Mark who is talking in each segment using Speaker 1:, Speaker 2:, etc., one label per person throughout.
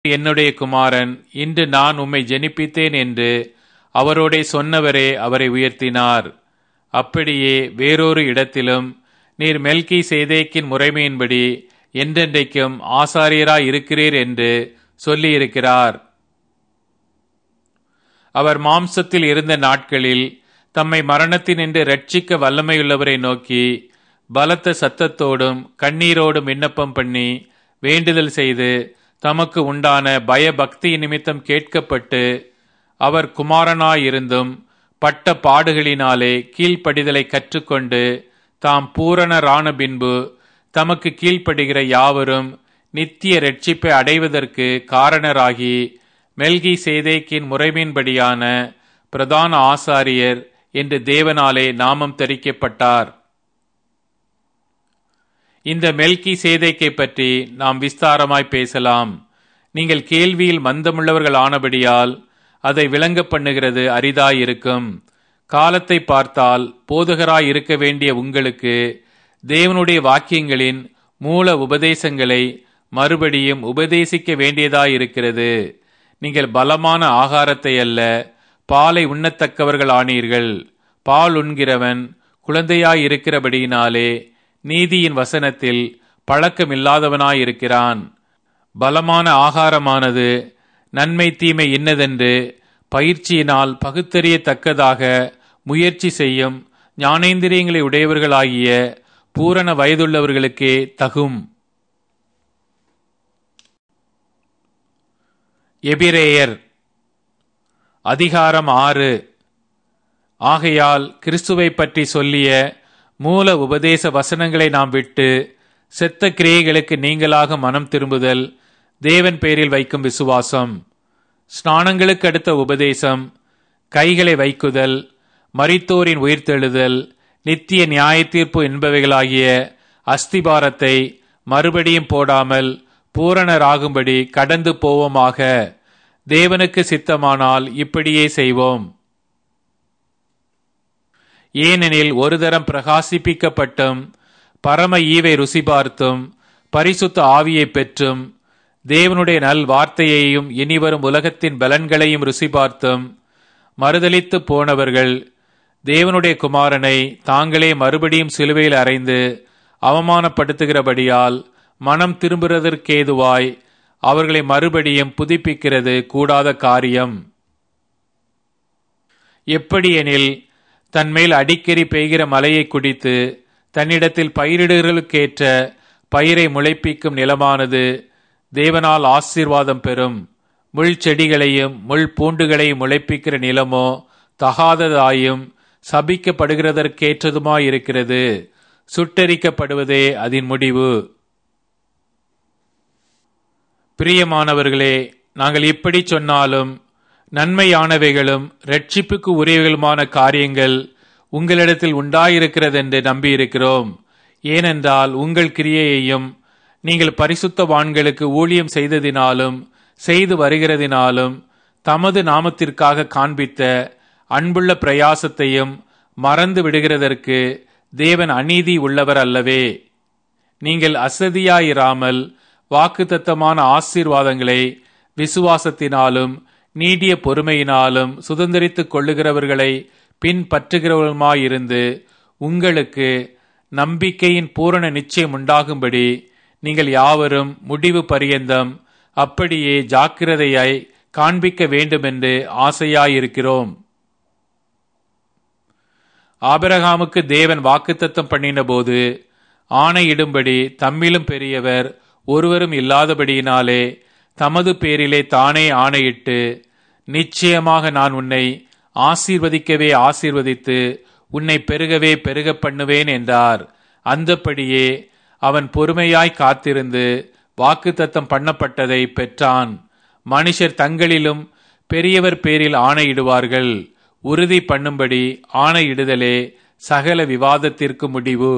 Speaker 1: என்னுடைய குமாரன் இன்று நான் உம்மை ஜெனிப்பித்தேன் என்று அவரோடே சொன்னவரே அவரை உயர்த்தினார் அப்படியே வேறொரு இடத்திலும் நீர் மெல்கி சேதேக்கின் முறைமையின்படி என்றென்றைக்கும் ஆசாரியராய் இருக்கிறீர் என்று சொல்லியிருக்கிறார் அவர் மாம்சத்தில் இருந்த நாட்களில் தம்மை மரணத்தினின்று ரட்சிக்க வல்லமையுள்ளவரை நோக்கி பலத்த சத்தத்தோடும் கண்ணீரோடும் விண்ணப்பம் பண்ணி வேண்டுதல் செய்து தமக்கு உண்டான பயபக்தி நிமித்தம் கேட்கப்பட்டு அவர் குமாரனாயிருந்தும் பட்ட பாடுகளினாலே கீழ்ப்படிதலை கற்றுக்கொண்டு தாம் பூரணரான பின்பு தமக்கு கீழ்ப்படுகிற யாவரும் நித்திய ரட்சிப்பை அடைவதற்கு காரணராகி மெல்கி சேதேக்கின் முறைமையின்படியான பிரதான ஆசாரியர் என்று தேவனாலே நாமம் தரிக்கப்பட்டார் இந்த மெல்கி சேதைக்கை பற்றி நாம் விஸ்தாரமாய் பேசலாம் நீங்கள் கேள்வியில் மந்தமுள்ளவர்கள் ஆனபடியால் அதை விளங்க பண்ணுகிறது அரிதாயிருக்கும் காலத்தை பார்த்தால் போதகராய் இருக்க வேண்டிய உங்களுக்கு தேவனுடைய வாக்கியங்களின் மூல உபதேசங்களை மறுபடியும் உபதேசிக்க வேண்டியதாயிருக்கிறது நீங்கள் பலமான ஆகாரத்தை அல்ல பாலை உண்ணத்தக்கவர்கள் ஆனீர்கள் பால் உண்கிறவன் குழந்தையாயிருக்கிறபடியினாலே நீதியின் வசனத்தில் பழக்கமில்லாதவனாயிருக்கிறான் பலமான ஆகாரமானது நன்மை தீமை இன்னதென்று பயிற்சியினால் பகுத்தறியத்தக்கதாக முயற்சி செய்யும் ஞானேந்திரியங்களை உடையவர்களாகிய பூரண வயதுள்ளவர்களுக்கே தகும் எபிரேயர் அதிகாரம் ஆறு ஆகையால் கிறிஸ்துவை பற்றி சொல்லிய மூல உபதேச வசனங்களை நாம் விட்டு செத்த கிரியைகளுக்கு நீங்களாக மனம் திரும்புதல் தேவன் பேரில் வைக்கும் விசுவாசம் ஸ்நானங்களுக்கு அடுத்த உபதேசம் கைகளை வைக்குதல் மரித்தோரின் உயிர்த்தெழுதல் நித்திய நியாய தீர்ப்பு என்பவைகளாகிய அஸ்திபாரத்தை மறுபடியும் போடாமல் பூரணராகும்படி கடந்து போவோமாக தேவனுக்கு சித்தமானால் இப்படியே செய்வோம் ஏனெனில் ஒரு தரம் பிரகாசிப்பிக்கப்பட்டும் பரம ஈவை ருசி பார்த்தும் பரிசுத்த ஆவியை பெற்றும் தேவனுடைய நல் வார்த்தையையும் இனிவரும் உலகத்தின் பலன்களையும் ருசி பார்த்தும் மறுதலித்து போனவர்கள் தேவனுடைய குமாரனை தாங்களே மறுபடியும் சிலுவையில் அறைந்து அவமானப்படுத்துகிறபடியால் மனம் திரும்புவதற்கேதுவாய் அவர்களை மறுபடியும் புதுப்பிக்கிறது கூடாத காரியம் எப்படியெனில் தன்மேல் அடிக்கடி பெய்கிற மலையை குடித்து தன்னிடத்தில் பயிரிடுகளுக்கேற்ற பயிரை முளைப்பிக்கும் நிலமானது தேவனால் ஆசீர்வாதம் பெறும் முள் செடிகளையும் முள் பூண்டுகளையும் முளைப்பிக்கிற நிலமோ தகாததாயும் சபிக்கப்படுகிறதற்கேற்றதுமாயிருக்கிறது சுட்டரிக்கப்படுவதே அதன் முடிவு பிரியமானவர்களே நாங்கள் இப்படி சொன்னாலும் நன்மையானவைகளும் ரட்சிப்புக்கு உரியவைகளுமான காரியங்கள் உங்களிடத்தில் உண்டாயிருக்கிறதென்று நம்பியிருக்கிறோம் ஏனென்றால் உங்கள் கிரியையையும் நீங்கள் பரிசுத்தவான்களுக்கு ஊழியம் செய்ததினாலும் செய்து வருகிறதினாலும் தமது நாமத்திற்காக காண்பித்த அன்புள்ள பிரயாசத்தையும் மறந்து விடுகிறதற்கு தேவன் அநீதி உள்ளவர் அல்லவே நீங்கள் அசதியாயிராமல் வாக்குத்தத்தமான ஆசீர்வாதங்களை விசுவாசத்தினாலும் நீடிய பொறுமையினாலும் சுதந்திரித்துக் கொள்ளுகிறவர்களை பின்பற்றுகிறவர்களுமாயிருந்து உங்களுக்கு நம்பிக்கையின் பூரண நிச்சயம் உண்டாகும்படி நீங்கள் யாவரும் முடிவு பரியந்தம் அப்படியே ஜாக்கிரதையாய் காண்பிக்க வேண்டுமென்று ஆசையாயிருக்கிறோம் ஆபரகாமுக்கு தேவன் வாக்குத்தத்தம் பண்ணின போது ஆணையிடும்படி தம்மிலும் பெரியவர் ஒருவரும் இல்லாதபடியினாலே தமது பேரிலே தானே ஆணையிட்டு நிச்சயமாக நான் உன்னை ஆசீர்வதிக்கவே ஆசீர்வதித்து உன்னை பெருகவே பெருக பண்ணுவேன் என்றார் அந்தப்படியே அவன் பொறுமையாய் காத்திருந்து வாக்குத்தத்தம் பண்ணப்பட்டதை பெற்றான் மனுஷர் தங்களிலும் பெரியவர் பேரில் ஆணையிடுவார்கள் உறுதி பண்ணும்படி ஆணையிடுதலே சகல விவாதத்திற்கு முடிவு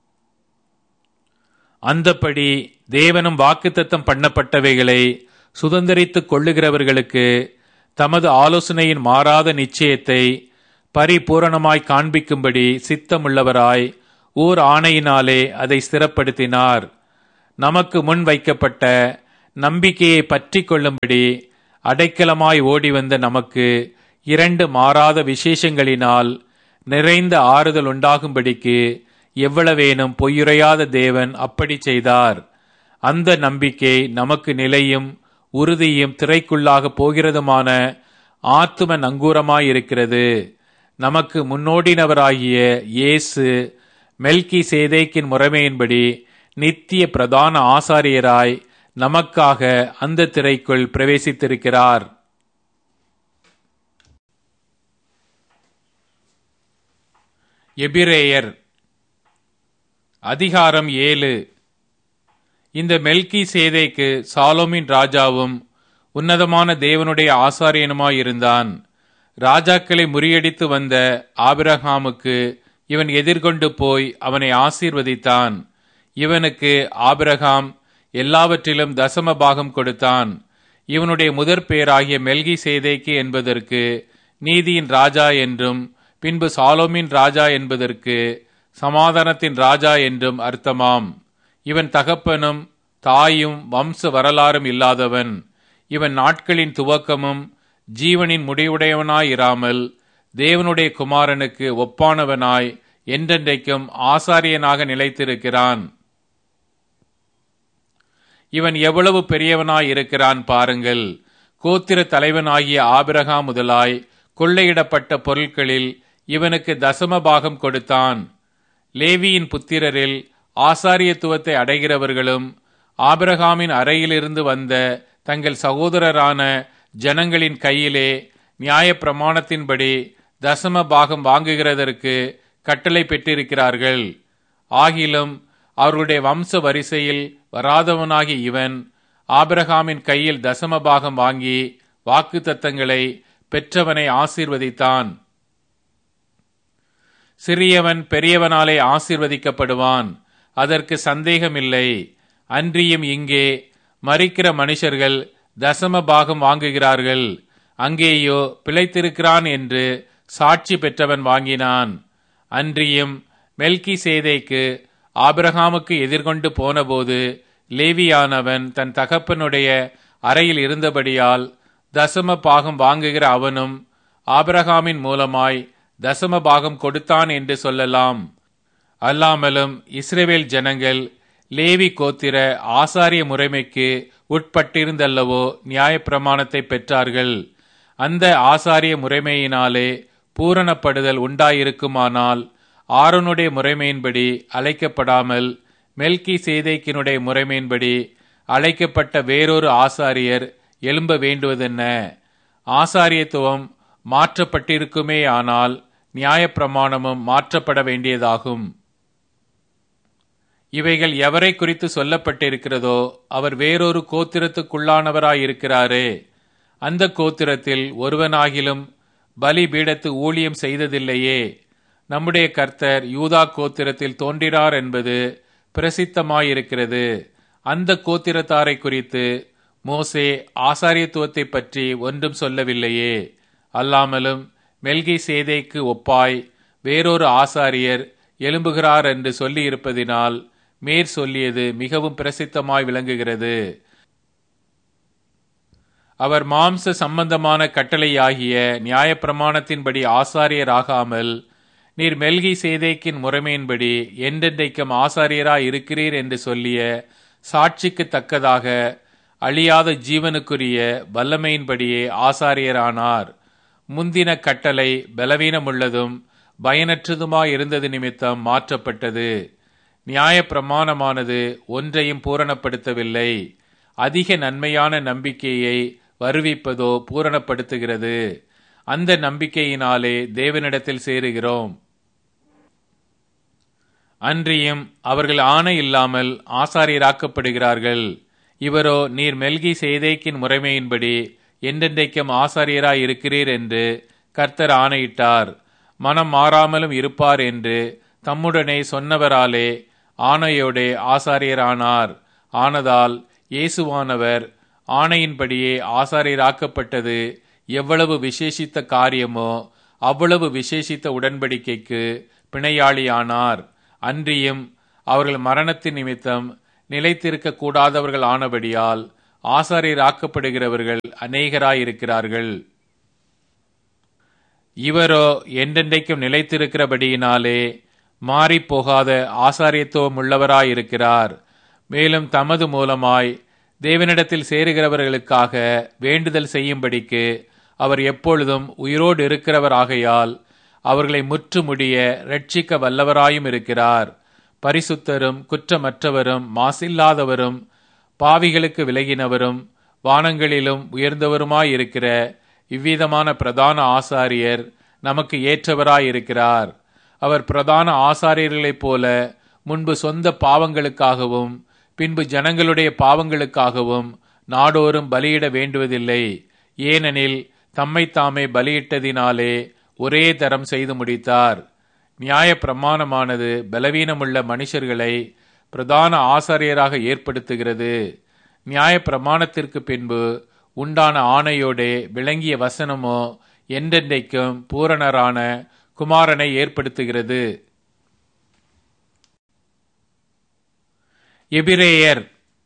Speaker 1: அந்தப்படி தேவனும் வாக்குத்தத்தம் பண்ணப்பட்டவைகளை சுதந்திரித்துக் கொள்ளுகிறவர்களுக்கு தமது ஆலோசனையின் மாறாத நிச்சயத்தை பரிபூரணமாய் காண்பிக்கும்படி சித்தமுள்ளவராய் ஓர் ஆணையினாலே அதை ஸ்திரப்படுத்தினார் நமக்கு முன் வைக்கப்பட்ட நம்பிக்கையை பற்றி கொள்ளும்படி அடைக்கலமாய் ஓடி வந்த நமக்கு இரண்டு மாறாத விசேஷங்களினால் நிறைந்த ஆறுதல் உண்டாகும்படிக்கு எவ்வளவேனும் பொய்யுரையாத தேவன் அப்படி செய்தார் அந்த நம்பிக்கை நமக்கு நிலையும் உறுதியும் திரைக்குள்ளாக போகிறதுமான ஆத்தும நங்கூரமாயிருக்கிறது நமக்கு முன்னோடினவராகிய இயேசு மெல்கி சேதேக்கின் முறைமையின்படி நித்திய பிரதான ஆசாரியராய் நமக்காக அந்த திரைக்குள் பிரவேசித்திருக்கிறார் எபிரேயர் அதிகாரம் ஏழு இந்த மெல்கி சேதைக்கு சாலோமின் ராஜாவும் உன்னதமான தேவனுடைய ஆசாரியனுமாயிருந்தான் ராஜாக்களை முறியடித்து வந்த ஆபிரகாமுக்கு இவன் எதிர்கொண்டு போய் அவனை ஆசீர்வதித்தான் இவனுக்கு ஆபிரகாம் எல்லாவற்றிலும் தசம பாகம் கொடுத்தான் இவனுடைய முதற் பேராகிய மெல்கி சேதைக்கு என்பதற்கு நீதியின் ராஜா என்றும் பின்பு சாலோமின் ராஜா என்பதற்கு சமாதானத்தின் ராஜா என்றும் அர்த்தமாம் இவன் தகப்பனும் தாயும் வம்ச வரலாறும் இல்லாதவன் இவன் நாட்களின் துவக்கமும் ஜீவனின் முடிவுடையவனாயிராமல் தேவனுடைய குமாரனுக்கு ஒப்பானவனாய் என்றென்றைக்கும் ஆசாரியனாக நிலைத்திருக்கிறான் இவன் எவ்வளவு பெரியவனாய் இருக்கிறான் பாருங்கள் கோத்திர தலைவனாகிய ஆபிரகாம் முதலாய் கொள்ளையிடப்பட்ட பொருட்களில் இவனுக்கு தசம பாகம் கொடுத்தான் லேவியின் புத்திரரில் ஆசாரியத்துவத்தை அடைகிறவர்களும் ஆபிரகாமின் அறையிலிருந்து வந்த தங்கள் சகோதரரான ஜனங்களின் கையிலே நியாய பிரமாணத்தின்படி தசம பாகம் வாங்குகிறதற்கு கட்டளை பெற்றிருக்கிறார்கள் ஆகிலும் அவர்களுடைய வம்ச வரிசையில் வராதவனாகி இவன் ஆபிரகாமின் கையில் தசம பாகம் வாங்கி வாக்கு தத்தங்களை பெற்றவனை ஆசீர்வதித்தான் சிறியவன் பெரியவனாலே ஆசீர்வதிக்கப்படுவான் அதற்கு சந்தேகமில்லை அன்றியும் இங்கே மறிக்கிற மனுஷர்கள் தசம பாகம் வாங்குகிறார்கள் அங்கேயோ பிழைத்திருக்கிறான் என்று சாட்சி பெற்றவன் வாங்கினான் அன்றியும் மெல்கி சேதைக்கு ஆபிரகாமுக்கு எதிர்கொண்டு போனபோது லேவியானவன் தன் தகப்பனுடைய அறையில் இருந்தபடியால் தசம பாகம் வாங்குகிற அவனும் ஆபிரகாமின் மூலமாய் தசம பாகம் கொடுத்தான் என்று சொல்லலாம் அல்லாமலும் இஸ்ரேவேல் ஜனங்கள் லேவி கோத்திர ஆசாரிய முறைமைக்கு உட்பட்டிருந்தல்லவோ நியாயப்பிரமாணத்தை பெற்றார்கள் அந்த ஆசாரிய முறைமையினாலே பூரணப்படுதல் உண்டாயிருக்குமானால் ஆரோனுடைய முறைமையின்படி அழைக்கப்படாமல் மெல்கி சேதைக்கினுடைய முறைமையின்படி அழைக்கப்பட்ட வேறொரு ஆசாரியர் எழும்ப வேண்டுவதென்ன ஆசாரியத்துவம் மாற்றப்பட்டிருக்குமே ஆனால் நியாயப்பிரமாணமும் மாற்றப்பட வேண்டியதாகும் இவைகள் எவரை குறித்து சொல்லப்பட்டிருக்கிறதோ அவர் வேறொரு கோத்திரத்துக்குள்ளானவராயிருக்கிறாரே அந்த கோத்திரத்தில் ஒருவனாகிலும் பலி பீடத்து ஊழியம் செய்ததில்லையே நம்முடைய கர்த்தர் யூதா கோத்திரத்தில் தோன்றினார் என்பது பிரசித்தமாயிருக்கிறது அந்த கோத்திரத்தாரை குறித்து மோசே ஆசாரியத்துவத்தை பற்றி ஒன்றும் சொல்லவில்லையே அல்லாமலும் மெல்கி சேதைக்கு ஒப்பாய் வேறொரு ஆசாரியர் எழும்புகிறார் என்று சொல்லியிருப்பதினால் மேற் சொல்லியது மிகவும் பிரசித்தமாய் விளங்குகிறது அவர் மாம்ச சம்பந்தமான கட்டளையாகிய நியாயப்பிரமாணத்தின்படி ஆசாரியராகாமல் நீர் மெல்கி சேதைக்கின் முறைமையின்படி என்றென்றைக்கும் ஆசாரியராய் இருக்கிறீர் என்று சொல்லிய சாட்சிக்கு தக்கதாக அழியாத ஜீவனுக்குரிய வல்லமையின்படியே ஆசாரியரானார் முந்தின கட்டளை பலவீனமுள்ளதும் பயனற்றதுமாயிருந்தது நிமித்தம் மாற்றப்பட்டது நியாய பிரமாணமானது ஒன்றையும் பூரணப்படுத்தவில்லை அதிக நன்மையான நம்பிக்கையை வருவிப்பதோ பூரணப்படுத்துகிறது அந்த நம்பிக்கையினாலே தேவனிடத்தில் சேருகிறோம் அன்றியும் அவர்கள் ஆணை இல்லாமல் ஆசாரியராக்கப்படுகிறார்கள் இவரோ நீர் மெல்கி சேதேக்கின் முறைமையின்படி என்றென்றைக்கும் ஆசாரியராய் இருக்கிறீர் என்று கர்த்தர் ஆணையிட்டார் மனம் மாறாமலும் இருப்பார் என்று தம்முடனே சொன்னவராலே ஆணையோடே ஆசாரியரானார் ஆனதால் இயேசுவானவர் ஆணையின்படியே ஆசாரியராக்கப்பட்டது எவ்வளவு விசேஷித்த காரியமோ அவ்வளவு விசேஷித்த உடன்படிக்கைக்கு பிணையாளியானார் அன்றியும் அவர்கள் மரணத்தின் நிமித்தம் நிலைத்திருக்க கூடாதவர்கள் ஆனபடியால் ஆசாரியராக்கப்படுகிறவர்கள் அநேகராயிருக்கிறார்கள் இவரோ என்றென்றைக்கும் நிலைத்திருக்கிறபடியினாலே மாறிப்போகாத ஆசாரியத்துவம் உள்ளவராயிருக்கிறார் மேலும் தமது மூலமாய் தேவனிடத்தில் சேருகிறவர்களுக்காக வேண்டுதல் செய்யும்படிக்கு அவர் எப்பொழுதும் உயிரோடு இருக்கிறவராகையால் அவர்களை முற்றுமுடிய ரட்சிக்க வல்லவராயும் இருக்கிறார் பரிசுத்தரும் குற்றமற்றவரும் மாசில்லாதவரும் பாவிகளுக்கு விலகினவரும் வானங்களிலும் உயர்ந்தவருமாயிருக்கிற இவ்விதமான பிரதான ஆசாரியர் நமக்கு ஏற்றவராயிருக்கிறார் அவர் பிரதான ஆசாரியர்களைப் போல முன்பு சொந்த பாவங்களுக்காகவும் பின்பு ஜனங்களுடைய பாவங்களுக்காகவும் நாடோறும் பலியிட வேண்டுவதில்லை ஏனெனில் தம்மை தாமே பலியிட்டதினாலே ஒரே தரம் செய்து முடித்தார் நியாய பிரமாணமானது பலவீனமுள்ள மனுஷர்களை பிரதான ஆசாரியராக ஏற்படுத்துகிறது நியாய பிரமாணத்திற்கு பின்பு உண்டான ஆணையோடே விளங்கிய வசனமோ என்றென்றைக்கும் பூரணரான குமாரனை ஏற்படுத்துகிறது எபிரேயர்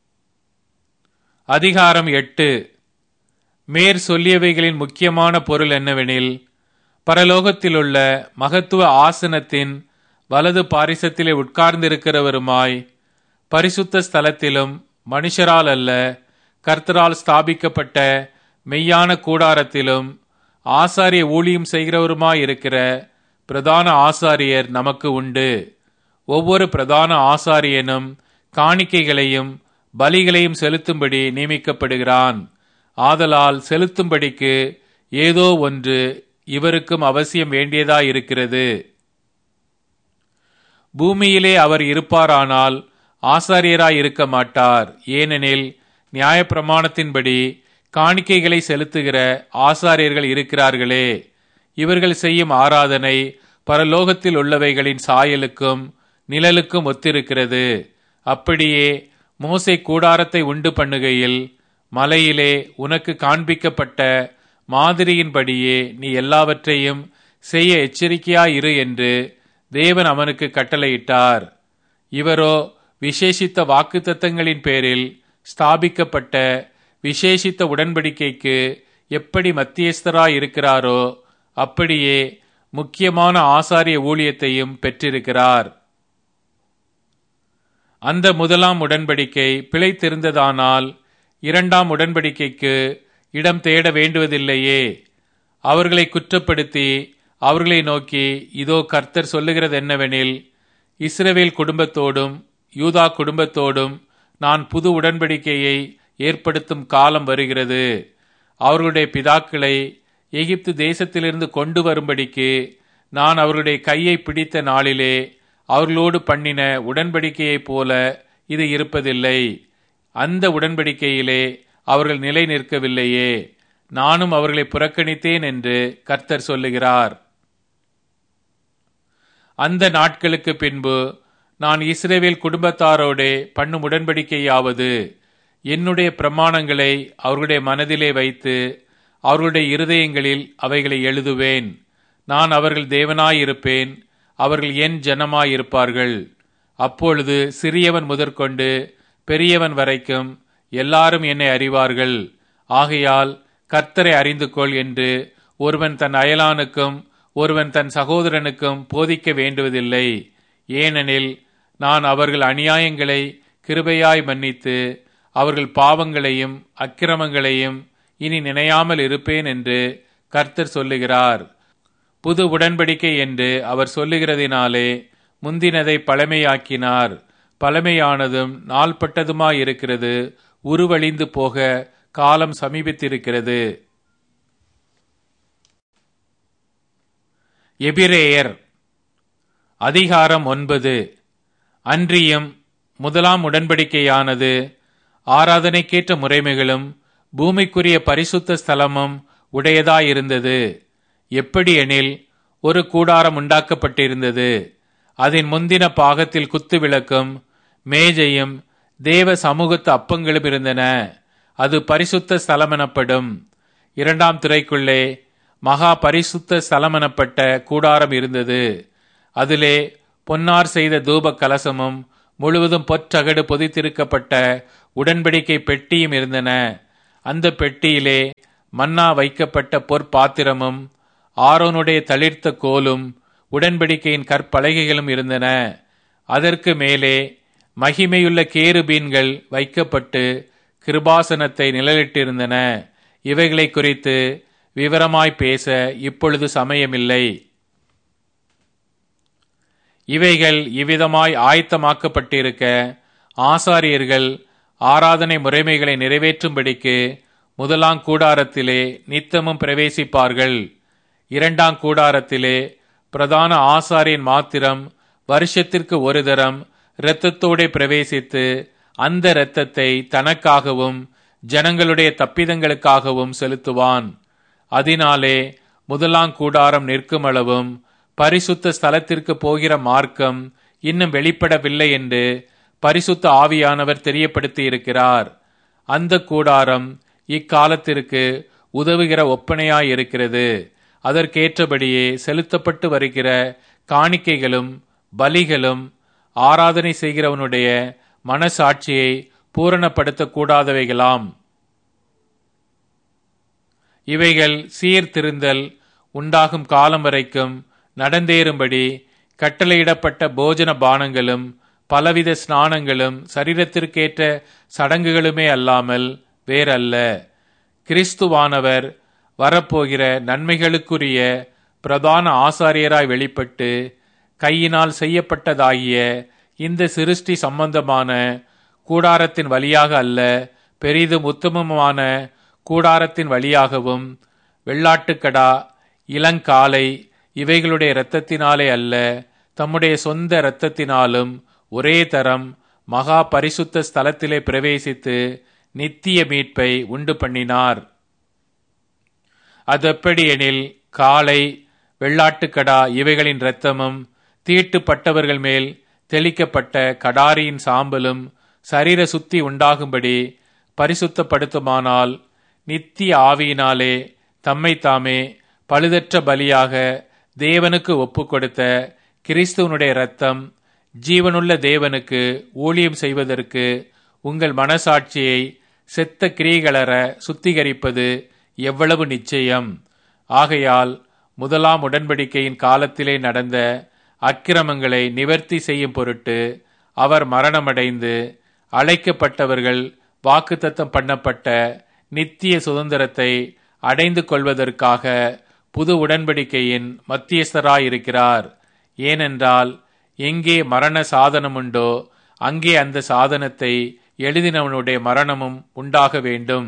Speaker 1: அதிகாரம் எட்டு மேற் சொல்லியவைகளின் முக்கியமான பொருள் என்னவெனில் பரலோகத்திலுள்ள மகத்துவ ஆசனத்தின் வலது பாரிசத்திலே உட்கார்ந்திருக்கிறவருமாய் பரிசுத்த ஸ்தலத்திலும் மனுஷரால் அல்ல கர்த்தரால் ஸ்தாபிக்கப்பட்ட மெய்யான கூடாரத்திலும் ஆசாரிய ஊழியம் செய்கிறவருமாயிருக்கிற பிரதான ஆசாரியர் நமக்கு உண்டு ஒவ்வொரு பிரதான ஆசாரியனும் காணிக்கைகளையும் பலிகளையும் செலுத்தும்படி நியமிக்கப்படுகிறான் ஆதலால் செலுத்தும்படிக்கு ஏதோ ஒன்று இவருக்கும் அவசியம் வேண்டியதாயிருக்கிறது பூமியிலே அவர் இருப்பாரானால் ஆசாரியராய் இருக்க மாட்டார் ஏனெனில் நியாயப்பிரமாணத்தின்படி காணிக்கைகளை செலுத்துகிற ஆசாரியர்கள் இருக்கிறார்களே இவர்கள் செய்யும் ஆராதனை பரலோகத்தில் உள்ளவைகளின் சாயலுக்கும் நிழலுக்கும் ஒத்திருக்கிறது அப்படியே மோசை கூடாரத்தை உண்டு பண்ணுகையில் மலையிலே உனக்கு காண்பிக்கப்பட்ட மாதிரியின்படியே நீ எல்லாவற்றையும் செய்ய எச்சரிக்கையாயிரு என்று தேவன் அவனுக்கு கட்டளையிட்டார் இவரோ விசேஷித்த வாக்குத்தத்தங்களின் பேரில் ஸ்தாபிக்கப்பட்ட விசேஷித்த உடன்படிக்கைக்கு எப்படி மத்தியஸ்தராய் இருக்கிறாரோ அப்படியே முக்கியமான ஆசாரிய ஊழியத்தையும் பெற்றிருக்கிறார் அந்த முதலாம் உடன்படிக்கை பிழைத்திருந்ததானால் இரண்டாம் உடன்படிக்கைக்கு இடம் தேட வேண்டுவதில்லையே அவர்களை குற்றப்படுத்தி அவர்களை நோக்கி இதோ கர்த்தர் சொல்லுகிறது என்னவெனில் இஸ்ரவேல் குடும்பத்தோடும் யூதா குடும்பத்தோடும் நான் புது உடன்படிக்கையை ஏற்படுத்தும் காலம் வருகிறது அவர்களுடைய பிதாக்களை எகிப்து தேசத்திலிருந்து கொண்டு வரும்படிக்கு நான் அவர்களுடைய கையை பிடித்த நாளிலே அவர்களோடு பண்ணின உடன்படிக்கையைப் போல இது இருப்பதில்லை அந்த உடன்படிக்கையிலே அவர்கள் நிலை நிற்கவில்லையே நானும் அவர்களை புறக்கணித்தேன் என்று கர்த்தர் சொல்லுகிறார் அந்த நாட்களுக்கு பின்பு நான் இஸ்ரேவேல் குடும்பத்தாரோடே பண்ணும் உடன்படிக்கையாவது என்னுடைய பிரமாணங்களை அவர்களுடைய மனதிலே வைத்து அவர்களுடைய இருதயங்களில் அவைகளை எழுதுவேன் நான் அவர்கள் தேவனாயிருப்பேன் அவர்கள் என் ஜனமாயிருப்பார்கள் அப்பொழுது சிறியவன் முதற்கொண்டு பெரியவன் வரைக்கும் எல்லாரும் என்னை அறிவார்கள் ஆகையால் கர்த்தரை அறிந்து கொள் என்று ஒருவன் தன் அயலானுக்கும் ஒருவன் தன் சகோதரனுக்கும் போதிக்க வேண்டுவதில்லை ஏனெனில் நான் அவர்கள் அநியாயங்களை கிருபையாய் மன்னித்து அவர்கள் பாவங்களையும் அக்கிரமங்களையும் இனி நினையாமல் இருப்பேன் என்று கர்த்தர் சொல்லுகிறார் புது உடன்படிக்கை என்று அவர் சொல்லுகிறதினாலே முந்தினதை பழமையாக்கினார் பழமையானதும் நாள்பட்டதுமாயிருக்கிறது உருவழிந்து போக காலம் சமீபித்திருக்கிறது எபிரேயர் அதிகாரம் ஒன்பது அன்றியும் முதலாம் உடன்படிக்கையானது ஆராதனைக்கேற்ற முறைமைகளும் பூமிக்குரிய பரிசுத்த ஸ்தலமும் உடையதாயிருந்தது எப்படி எனில் ஒரு கூடாரம் உண்டாக்கப்பட்டிருந்தது அதன் முந்தின பாகத்தில் குத்து விளக்கும் மேஜையும் தேவ சமூகத்து அப்பங்களும் இருந்தன அது பரிசுத்த ஸ்தலமெனப்படும் இரண்டாம் துறைக்குள்ளே மகா பரிசுத்த ஸ்தலமெனப்பட்ட கூடாரம் இருந்தது அதிலே பொன்னார் செய்த தூப கலசமும் முழுவதும் பொற்றகடு பொதித்திருக்கப்பட்ட உடன்படிக்கை பெட்டியும் இருந்தன அந்த பெட்டியிலே மன்னா வைக்கப்பட்ட பொற்பாத்திரமும் ஆரோனுடைய தளிர்த்த கோலும் உடன்படிக்கையின் கற்பலகைகளும் இருந்தன அதற்கு மேலே மகிமையுள்ள கேருபீன்கள் வைக்கப்பட்டு கிருபாசனத்தை நிழலிட்டிருந்தன இவைகளை குறித்து விவரமாய் பேச இப்பொழுது சமயமில்லை இவைகள் இவ்விதமாய் ஆயத்தமாக்கப்பட்டிருக்க ஆசாரியர்கள் ஆராதனை முறைமைகளை நிறைவேற்றும்படிக்கு முதலாம் கூடாரத்திலே நித்தமும் பிரவேசிப்பார்கள் இரண்டாம் கூடாரத்திலே பிரதான ஆசாரியன் மாத்திரம் வருஷத்திற்கு ஒரு தரம் இரத்தத்தோடே பிரவேசித்து அந்த இரத்தத்தை தனக்காகவும் ஜனங்களுடைய தப்பிதங்களுக்காகவும் செலுத்துவான் அதனாலே முதலாம் கூடாரம் நிற்கும் அளவும் பரிசுத்த ஸ்தலத்திற்கு போகிற மார்க்கம் இன்னும் வெளிப்படவில்லை என்று பரிசுத்த ஆவியானவர் தெரியப்படுத்தி இருக்கிறார் அந்த கூடாரம் இக்காலத்திற்கு உதவுகிற ஒப்பனையாய் இருக்கிறது அதற்கேற்றபடியே செலுத்தப்பட்டு வருகிற காணிக்கைகளும் பலிகளும் ஆராதனை செய்கிறவனுடைய மனசாட்சியை பூரணப்படுத்தக்கூடாதவைகளாம் இவைகள் சீர்திருந்தல் உண்டாகும் காலம் வரைக்கும் நடந்தேறும்படி கட்டளையிடப்பட்ட போஜன பானங்களும் பலவித ஸ்நானங்களும் சரீரத்திற்கேற்ற சடங்குகளுமே அல்லாமல் வேறல்ல கிறிஸ்துவானவர் வரப்போகிற நன்மைகளுக்குரிய பிரதான ஆசாரியராய் வெளிப்பட்டு கையினால் செய்யப்பட்டதாகிய இந்த சிருஷ்டி சம்பந்தமான கூடாரத்தின் வழியாக அல்ல பெரிதும் உத்தமமான கூடாரத்தின் வழியாகவும் வெள்ளாட்டுக்கடா இளங்காலை இவைகளுடைய இரத்தத்தினாலே அல்ல தம்முடைய சொந்த இரத்தத்தினாலும் ஒரே தரம் மகா பரிசுத்த ஸ்தலத்திலே பிரவேசித்து நித்திய மீட்பை உண்டு பண்ணினார் அதெப்படியெனில் காலை வெள்ளாட்டுக்கடா இவைகளின் இரத்தமும் தீட்டுப்பட்டவர்கள் மேல் தெளிக்கப்பட்ட கடாரியின் சாம்பலும் சரீர சுத்தி உண்டாகும்படி பரிசுத்தப்படுத்துமானால் நித்திய ஆவியினாலே தம்மை தாமே பழுதற்ற பலியாக தேவனுக்கு ஒப்பு கொடுத்த கிறிஸ்துவனுடைய இரத்தம் ஜீவனுள்ள தேவனுக்கு ஊழியம் செய்வதற்கு உங்கள் மனசாட்சியை செத்த கிரியைகளற சுத்திகரிப்பது எவ்வளவு நிச்சயம் ஆகையால் முதலாம் உடன்படிக்கையின் காலத்திலே நடந்த அக்கிரமங்களை நிவர்த்தி செய்யும் பொருட்டு அவர் மரணமடைந்து அழைக்கப்பட்டவர்கள் வாக்குத்தத்தம் பண்ணப்பட்ட நித்திய சுதந்திரத்தை அடைந்து கொள்வதற்காக புது உடன்படிக்கையின் மத்தியஸ்தராயிருக்கிறார் ஏனென்றால் எங்கே மரண சாதனம் உண்டோ அங்கே அந்த சாதனத்தை எழுதினவனுடைய மரணமும் உண்டாக வேண்டும்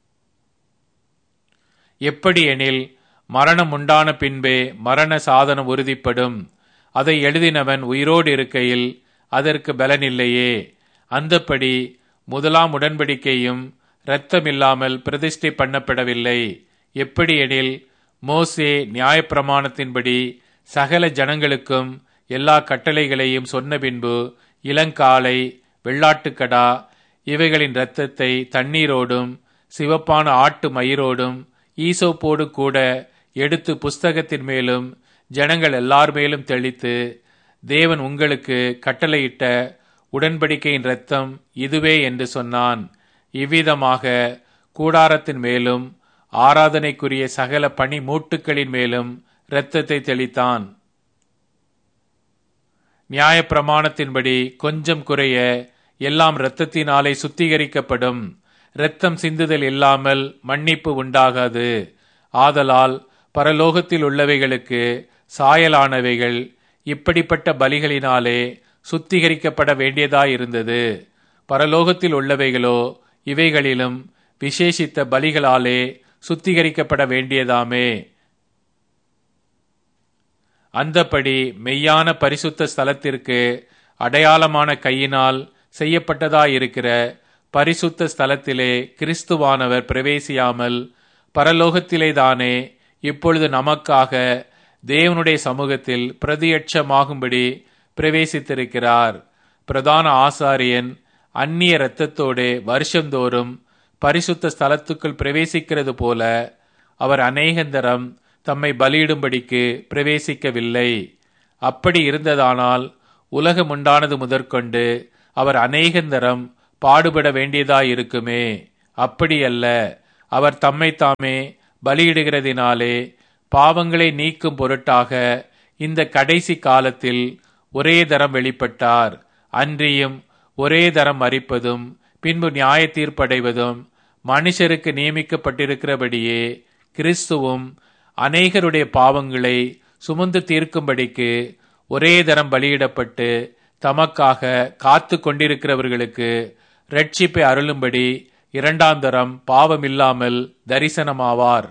Speaker 1: எப்படி எனில் மரணம் உண்டான பின்பே மரண சாதனம் உறுதிப்படும் அதை எழுதினவன் உயிரோடு இருக்கையில் அதற்கு பலனில்லையே அந்தப்படி முதலாம் உடன்படிக்கையும் இரத்தமில்லாமல் பிரதிஷ்டை பண்ணப்படவில்லை எப்படி எனில் மோசே நியாயப்பிரமாணத்தின்படி சகல ஜனங்களுக்கும் எல்லா கட்டளைகளையும் சொன்ன பின்பு இளங்காலை வெள்ளாட்டுக்கடா இவைகளின் இரத்தத்தை தண்ணீரோடும் சிவப்பான ஆட்டு மயிரோடும் ஈசோப்போடு கூட எடுத்து புஸ்தகத்தின் மேலும் ஜனங்கள் எல்லார் மேலும் தெளித்து தேவன் உங்களுக்கு கட்டளையிட்ட உடன்படிக்கையின் இரத்தம் இதுவே என்று சொன்னான் இவ்விதமாக கூடாரத்தின் மேலும் ஆராதனைக்குரிய சகல பனி மூட்டுக்களின் மேலும் இரத்தத்தை தெளித்தான் நியாயப்பிரமாணத்தின்படி கொஞ்சம் குறைய எல்லாம் இரத்தத்தினாலே சுத்திகரிக்கப்படும் இரத்தம் சிந்துதல் இல்லாமல் மன்னிப்பு உண்டாகாது ஆதலால் பரலோகத்தில் உள்ளவைகளுக்கு சாயலானவைகள் இப்படிப்பட்ட பலிகளினாலே சுத்திகரிக்கப்பட வேண்டியதாயிருந்தது பரலோகத்தில் உள்ளவைகளோ இவைகளிலும் விசேஷித்த பலிகளாலே சுத்திகரிக்கப்பட வேண்டியதாமே அந்தப்படி மெய்யான பரிசுத்த ஸ்தலத்திற்கு அடையாளமான கையினால் செய்யப்பட்டதாயிருக்கிற பரிசுத்த ஸ்தலத்திலே கிறிஸ்துவானவர் பிரவேசியாமல் பரலோகத்திலேதானே இப்பொழுது நமக்காக தேவனுடைய சமூகத்தில் பிரதியட்சமாகும்படி பிரவேசித்திருக்கிறார் பிரதான ஆசாரியன் அந்நிய இரத்தத்தோடு வருஷந்தோறும் பரிசுத்த ஸ்தலத்துக்குள் பிரவேசிக்கிறது போல அவர் அநேகந்தரம் தம்மை பலியிடும்படிக்கு பிரவேசிக்கவில்லை அப்படி இருந்ததானால் உலகம் உண்டானது முதற்கொண்டு அவர் அநேகந்தரம் பாடுபட வேண்டியதாயிருக்குமே அப்படியல்ல அவர் தம்மை தாமே பலியிடுகிறதினாலே பாவங்களை நீக்கும் பொருட்டாக இந்த கடைசி காலத்தில் ஒரே தரம் வெளிப்பட்டார் அன்றியும் ஒரே தரம் மறிப்பதும் பின்பு நியாய தீர்ப்படைவதும் மனுஷருக்கு நியமிக்கப்பட்டிருக்கிறபடியே கிறிஸ்துவும் அநேகருடைய பாவங்களை சுமந்து தீர்க்கும்படிக்கு ஒரே தரம் பலியிடப்பட்டு தமக்காக காத்து கொண்டிருக்கிறவர்களுக்கு ரட்சிப்பை அருளும்படி இரண்டாம் தரம் பாவமில்லாமல் தரிசனமாவார்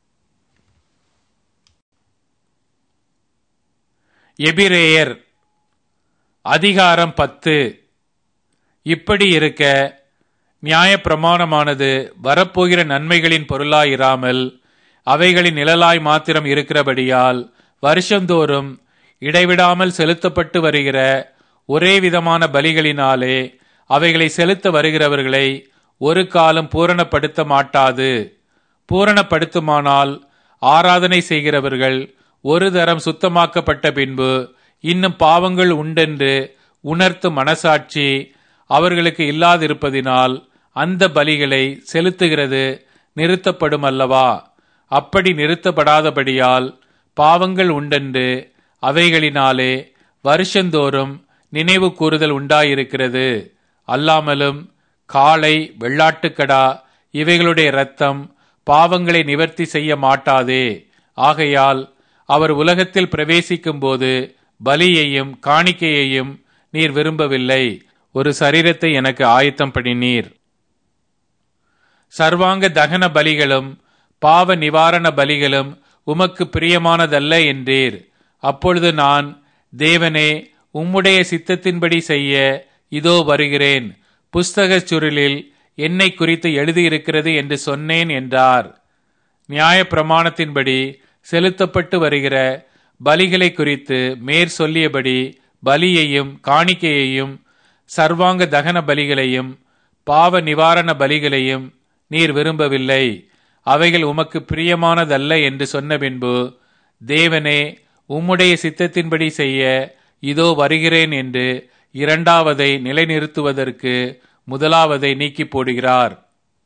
Speaker 1: எபிரேயர் அதிகாரம் பத்து இப்படி இருக்க நியாயப்பிரமாணமானது வரப்போகிற நன்மைகளின் பொருளாயிராமல் அவைகளின் நிழலாய் மாத்திரம் இருக்கிறபடியால் வருஷந்தோறும் இடைவிடாமல் செலுத்தப்பட்டு வருகிற ஒரே விதமான பலிகளினாலே அவைகளை செலுத்த வருகிறவர்களை ஒரு காலம் பூரணப்படுத்த மாட்டாது பூரணப்படுத்துமானால் ஆராதனை செய்கிறவர்கள் ஒரு தரம் சுத்தமாக்கப்பட்ட பின்பு இன்னும் பாவங்கள் உண்டென்று உணர்த்தும் மனசாட்சி அவர்களுக்கு இல்லாதிருப்பதினால் அந்த பலிகளை செலுத்துகிறது நிறுத்தப்படும் அல்லவா அப்படி நிறுத்தப்படாதபடியால் பாவங்கள் உண்டென்று அவைகளினாலே வருஷந்தோறும் நினைவு கூறுதல் உண்டாயிருக்கிறது அல்லாமலும் காளை வெள்ளாட்டுக்கடா இவைகளுடைய இரத்தம் பாவங்களை நிவர்த்தி செய்ய மாட்டாதே ஆகையால் அவர் உலகத்தில் பிரவேசிக்கும் போது பலியையும் காணிக்கையையும் நீர் விரும்பவில்லை ஒரு சரீரத்தை எனக்கு ஆயத்தம் பண்ணினீர் சர்வாங்க தகன பலிகளும் பாவ நிவாரண பலிகளும் உமக்கு பிரியமானதல்ல என்றீர் அப்பொழுது நான் தேவனே உம்முடைய சித்தத்தின்படி செய்ய இதோ வருகிறேன் புஸ்தக சுருளில் என்னை குறித்து எழுதியிருக்கிறது என்று சொன்னேன் என்றார் நியாய பிரமாணத்தின்படி செலுத்தப்பட்டு வருகிற பலிகளை குறித்து மேற் சொல்லியபடி பலியையும் காணிக்கையையும் சர்வாங்க தகன பலிகளையும் பாவ நிவாரண பலிகளையும் நீர் விரும்பவில்லை அவைகள் உமக்கு பிரியமானதல்ல என்று சொன்ன பின்பு தேவனே உம்முடைய சித்தத்தின்படி செய்ய இதோ வருகிறேன் என்று இரண்டாவதை நிலைநிறுத்துவதற்கு முதலாவதை நீக்கி போடுகிறார்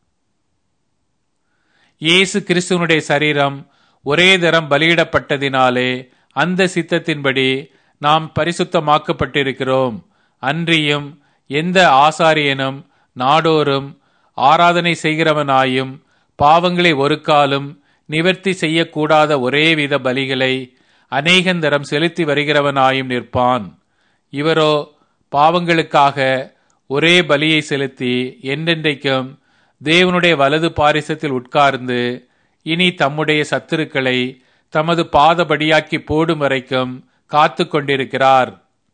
Speaker 1: இயேசு கிறிஸ்துவனுடைய சரீரம் ஒரே தரம் பலியிடப்பட்டதினாலே அந்த சித்தத்தின்படி நாம் பரிசுத்தமாக்கப்பட்டிருக்கிறோம் அன்றியும் எந்த ஆசாரியனும் நாடோறும் ஆராதனை செய்கிறவனாயும் பாவங்களை ஒரு காலும் நிவர்த்தி செய்யக்கூடாத ஒரேவித பலிகளை அநேகந்தரம் செலுத்தி வருகிறவனாயும் நிற்பான் இவரோ பாவங்களுக்காக ஒரே பலியை செலுத்தி என்றென்றைக்கும் தேவனுடைய வலது பாரிசத்தில் உட்கார்ந்து இனி தம்முடைய சத்துருக்களை தமது பாதபடியாக்கி போடும் வரைக்கும் காத்து கொண்டிருக்கிறார்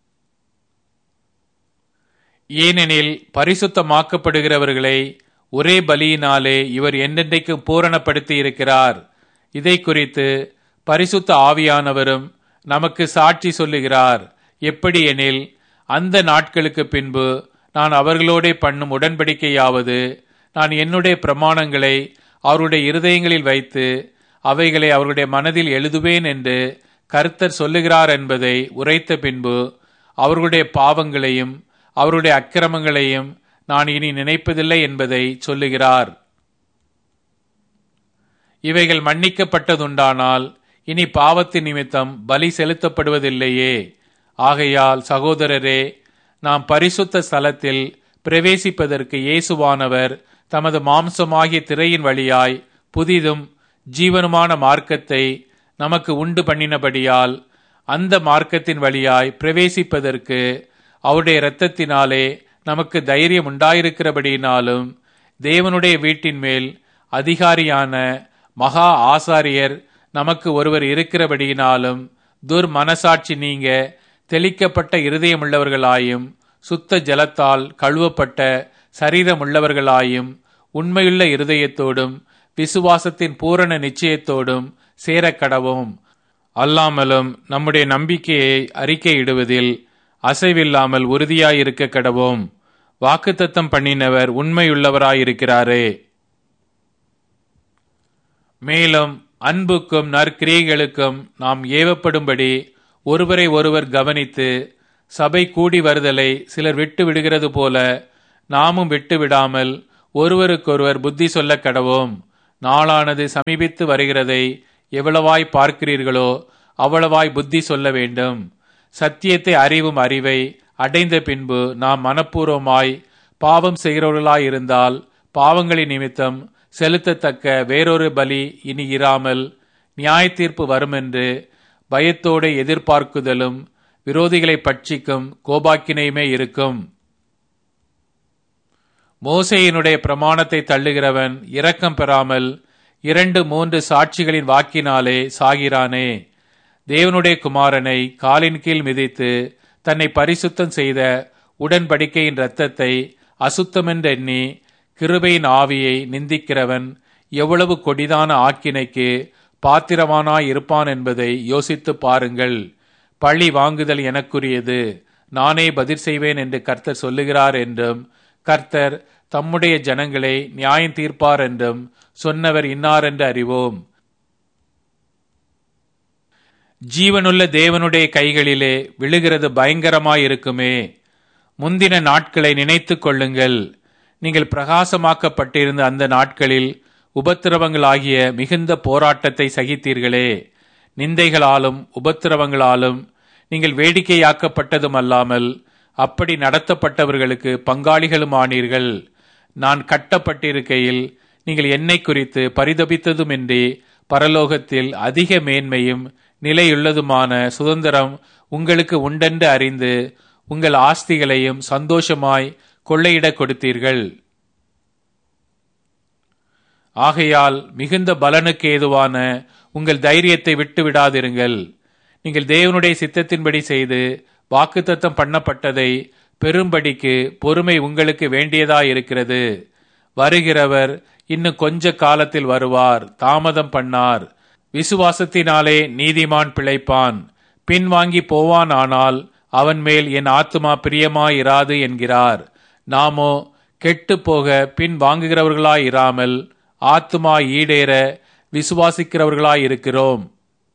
Speaker 1: ஏனெனில் பரிசுத்தமாக்கப்படுகிறவர்களை ஒரே பலியினாலே இவர் என்றென்றைக்கும் பூரணப்படுத்தி இருக்கிறார் இதை குறித்து பரிசுத்த ஆவியானவரும் நமக்கு சாட்சி சொல்லுகிறார் எப்படி எனில் அந்த நாட்களுக்கு பின்பு நான் அவர்களோடே பண்ணும் உடன்படிக்கையாவது நான் என்னுடைய பிரமாணங்களை அவருடைய இருதயங்களில் வைத்து அவைகளை அவருடைய மனதில் எழுதுவேன் என்று கர்த்தர் சொல்லுகிறார் என்பதை உரைத்த பின்பு அவர்களுடைய பாவங்களையும் அவருடைய அக்கிரமங்களையும் நான் இனி நினைப்பதில்லை என்பதை சொல்லுகிறார் இவைகள் மன்னிக்கப்பட்டதுண்டானால் இனி பாவத்தின் நிமித்தம் பலி செலுத்தப்படுவதில்லையே ஆகையால் சகோதரரே நாம் பரிசுத்த ஸ்தலத்தில் பிரவேசிப்பதற்கு இயேசுவானவர் தமது மாம்சமாகிய திரையின் வழியாய் புதிதும் ஜீவனுமான மார்க்கத்தை நமக்கு உண்டு பண்ணினபடியால் அந்த மார்க்கத்தின் வழியாய் பிரவேசிப்பதற்கு அவருடைய இரத்தத்தினாலே நமக்கு தைரியம் உண்டாயிருக்கிறபடியினாலும் தேவனுடைய வீட்டின் மேல் அதிகாரியான மகா ஆசாரியர் நமக்கு ஒருவர் இருக்கிறபடியினாலும் துர் மனசாட்சி நீங்க தெளிக்கப்பட்ட இருதயமுள்ளவர்களாயும் சுத்த ஜலத்தால் கழுவப்பட்ட சரீரமுள்ளவர்களாயும் உண்மையுள்ள இருதயத்தோடும் விசுவாசத்தின் பூரண நிச்சயத்தோடும் சேரக்கடவும் அல்லாமலும் நம்முடைய நம்பிக்கையை அறிக்கையிடுவதில் அசைவில்லாமல் உறுதியாயிருக்க கடவோம் வாக்குத்தத்தம் பண்ணினவர் உண்மையுள்ளவராயிருக்கிறாரே மேலும் அன்புக்கும் நற்கிரியைகளுக்கும் நாம் ஏவப்படும்படி ஒருவரை ஒருவர் கவனித்து சபை கூடி வருதலை சிலர் விட்டு விடுகிறது போல நாமும் விட்டு விடாமல் ஒருவருக்கொருவர் புத்தி சொல்ல கடவோம் நாளானது சமீபித்து வருகிறதை எவ்வளவாய் பார்க்கிறீர்களோ அவ்வளவாய் புத்தி சொல்ல வேண்டும் சத்தியத்தை அறிவும் அறிவை அடைந்த பின்பு நாம் மனப்பூர்வமாய் பாவம் செய்கிறவர்களாயிருந்தால் பாவங்களின் நிமித்தம் செலுத்தத்தக்க வேறொரு பலி இனி இராமல் நியாய தீர்ப்பு வருமென்று பயத்தோடு எதிர்பார்க்குதலும் விரோதிகளை பட்சிக்கும் கோபாக்கினையுமே இருக்கும் மோசையினுடைய பிரமாணத்தை தள்ளுகிறவன் இரக்கம் பெறாமல் இரண்டு மூன்று சாட்சிகளின் வாக்கினாலே சாகிறானே தேவனுடைய குமாரனை காலின் கீழ் மிதித்து தன்னை பரிசுத்தம் செய்த உடன்படிக்கையின் இரத்தத்தை அசுத்தமென்றெண்ணி கிருபையின் ஆவியை நிந்திக்கிறவன் எவ்வளவு கொடிதான ஆக்கினைக்கு பாத்திரவானாய் இருப்பான் என்பதை யோசித்து பாருங்கள் பழி வாங்குதல் எனக்குரியது நானே பதில் செய்வேன் என்று கர்த்தர் சொல்லுகிறார் என்றும் கர்த்தர் தம்முடைய ஜனங்களை நியாயம் தீர்ப்பார் என்றும் சொன்னவர் இன்னார் என்று அறிவோம் ஜீவனுள்ள தேவனுடைய கைகளிலே விழுகிறது பயங்கரமாயிருக்குமே முந்தின நாட்களை நினைத்துக் கொள்ளுங்கள் நீங்கள் பிரகாசமாக்கப்பட்டிருந்த அந்த நாட்களில் உபத்திரவங்களாகிய மிகுந்த போராட்டத்தை சகித்தீர்களே நிந்தைகளாலும் உபத்திரவங்களாலும் நீங்கள் வேடிக்கையாக்கப்பட்டதும் அல்லாமல் அப்படி நடத்தப்பட்டவர்களுக்கு பங்காளிகளும் ஆனீர்கள் நான் கட்டப்பட்டிருக்கையில் நீங்கள் என்னை குறித்து பரிதபித்ததுமின்றி பரலோகத்தில் அதிக மேன்மையும் நிலையுள்ளதுமான சுதந்திரம் உங்களுக்கு உண்டென்று அறிந்து உங்கள் ஆஸ்திகளையும் சந்தோஷமாய் கொள்ளையிடக் கொடுத்தீர்கள் ஆகையால் மிகுந்த பலனுக்கு ஏதுவான உங்கள் தைரியத்தை விட்டு விடாதிருங்கள் நீங்கள் தேவனுடைய சித்தத்தின்படி செய்து வாக்குத்தத்தம் பண்ணப்பட்டதை பெரும்படிக்கு பொறுமை உங்களுக்கு வேண்டியதாயிருக்கிறது வருகிறவர் இன்னும் கொஞ்ச காலத்தில் வருவார் தாமதம் பண்ணார் விசுவாசத்தினாலே நீதிமான் பிழைப்பான் பின்வாங்கி போவான் ஆனால் அவன் மேல் என் ஆத்துமா பிரியமாயிராது என்கிறார் நாமோ கெட்டு போக பின் வாங்குகிறவர்களாயிராமல் ஆத்துமா ஈடேற விசுவாசிக்கிறவர்களாயிருக்கிறோம்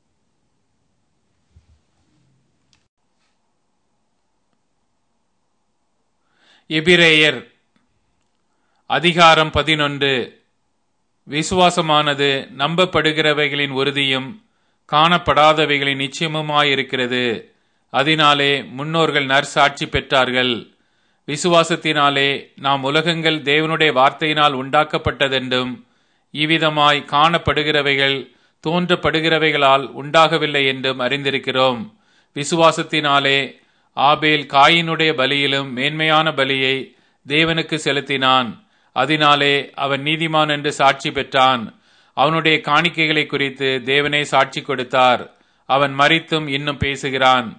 Speaker 1: எபிரேயர் அதிகாரம் பதினொன்று விசுவாசமானது நம்பப்படுகிறவைகளின் உறுதியும் காணப்படாதவைகளின் நிச்சயமுமாயிருக்கிறது அதனாலே முன்னோர்கள் நற்சாட்சி பெற்றார்கள் விசுவாசத்தினாலே நாம் உலகங்கள் தேவனுடைய வார்த்தையினால் உண்டாக்கப்பட்டதென்றும் இவ்விதமாய் காணப்படுகிறவைகள் தோன்றப்படுகிறவைகளால் உண்டாகவில்லை என்றும் அறிந்திருக்கிறோம் விசுவாசத்தினாலே ஆபேல் காயினுடைய பலியிலும் மேன்மையான பலியை தேவனுக்கு செலுத்தினான் அதனாலே அவன் நீதிமான் என்று சாட்சி பெற்றான் அவனுடைய காணிக்கைகளை குறித்து தேவனே சாட்சி கொடுத்தார் அவன் மறித்தும் இன்னும் பேசுகிறான்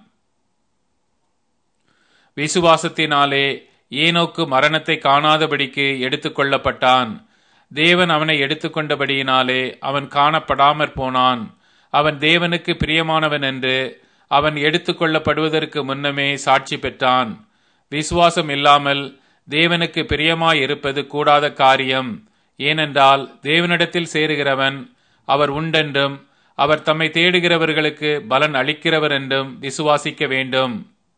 Speaker 1: விசுவாசத்தினாலே ஏனோக்கு மரணத்தை காணாதபடிக்கு எடுத்துக் கொள்ளப்பட்டான் தேவன் அவனை எடுத்துக்கொண்டபடியினாலே அவன் காணப்படாமற் போனான் அவன் தேவனுக்கு பிரியமானவன் என்று அவன் எடுத்துக்கொள்ளப்படுவதற்கு முன்னமே சாட்சி பெற்றான் விசுவாசம் இல்லாமல் தேவனுக்கு பிரியமாய் இருப்பது கூடாத காரியம் ஏனென்றால் தேவனிடத்தில் சேருகிறவன் அவர் உண்டென்றும் அவர் தம்மை தேடுகிறவர்களுக்கு பலன் அளிக்கிறவர் என்றும் விசுவாசிக்க வேண்டும்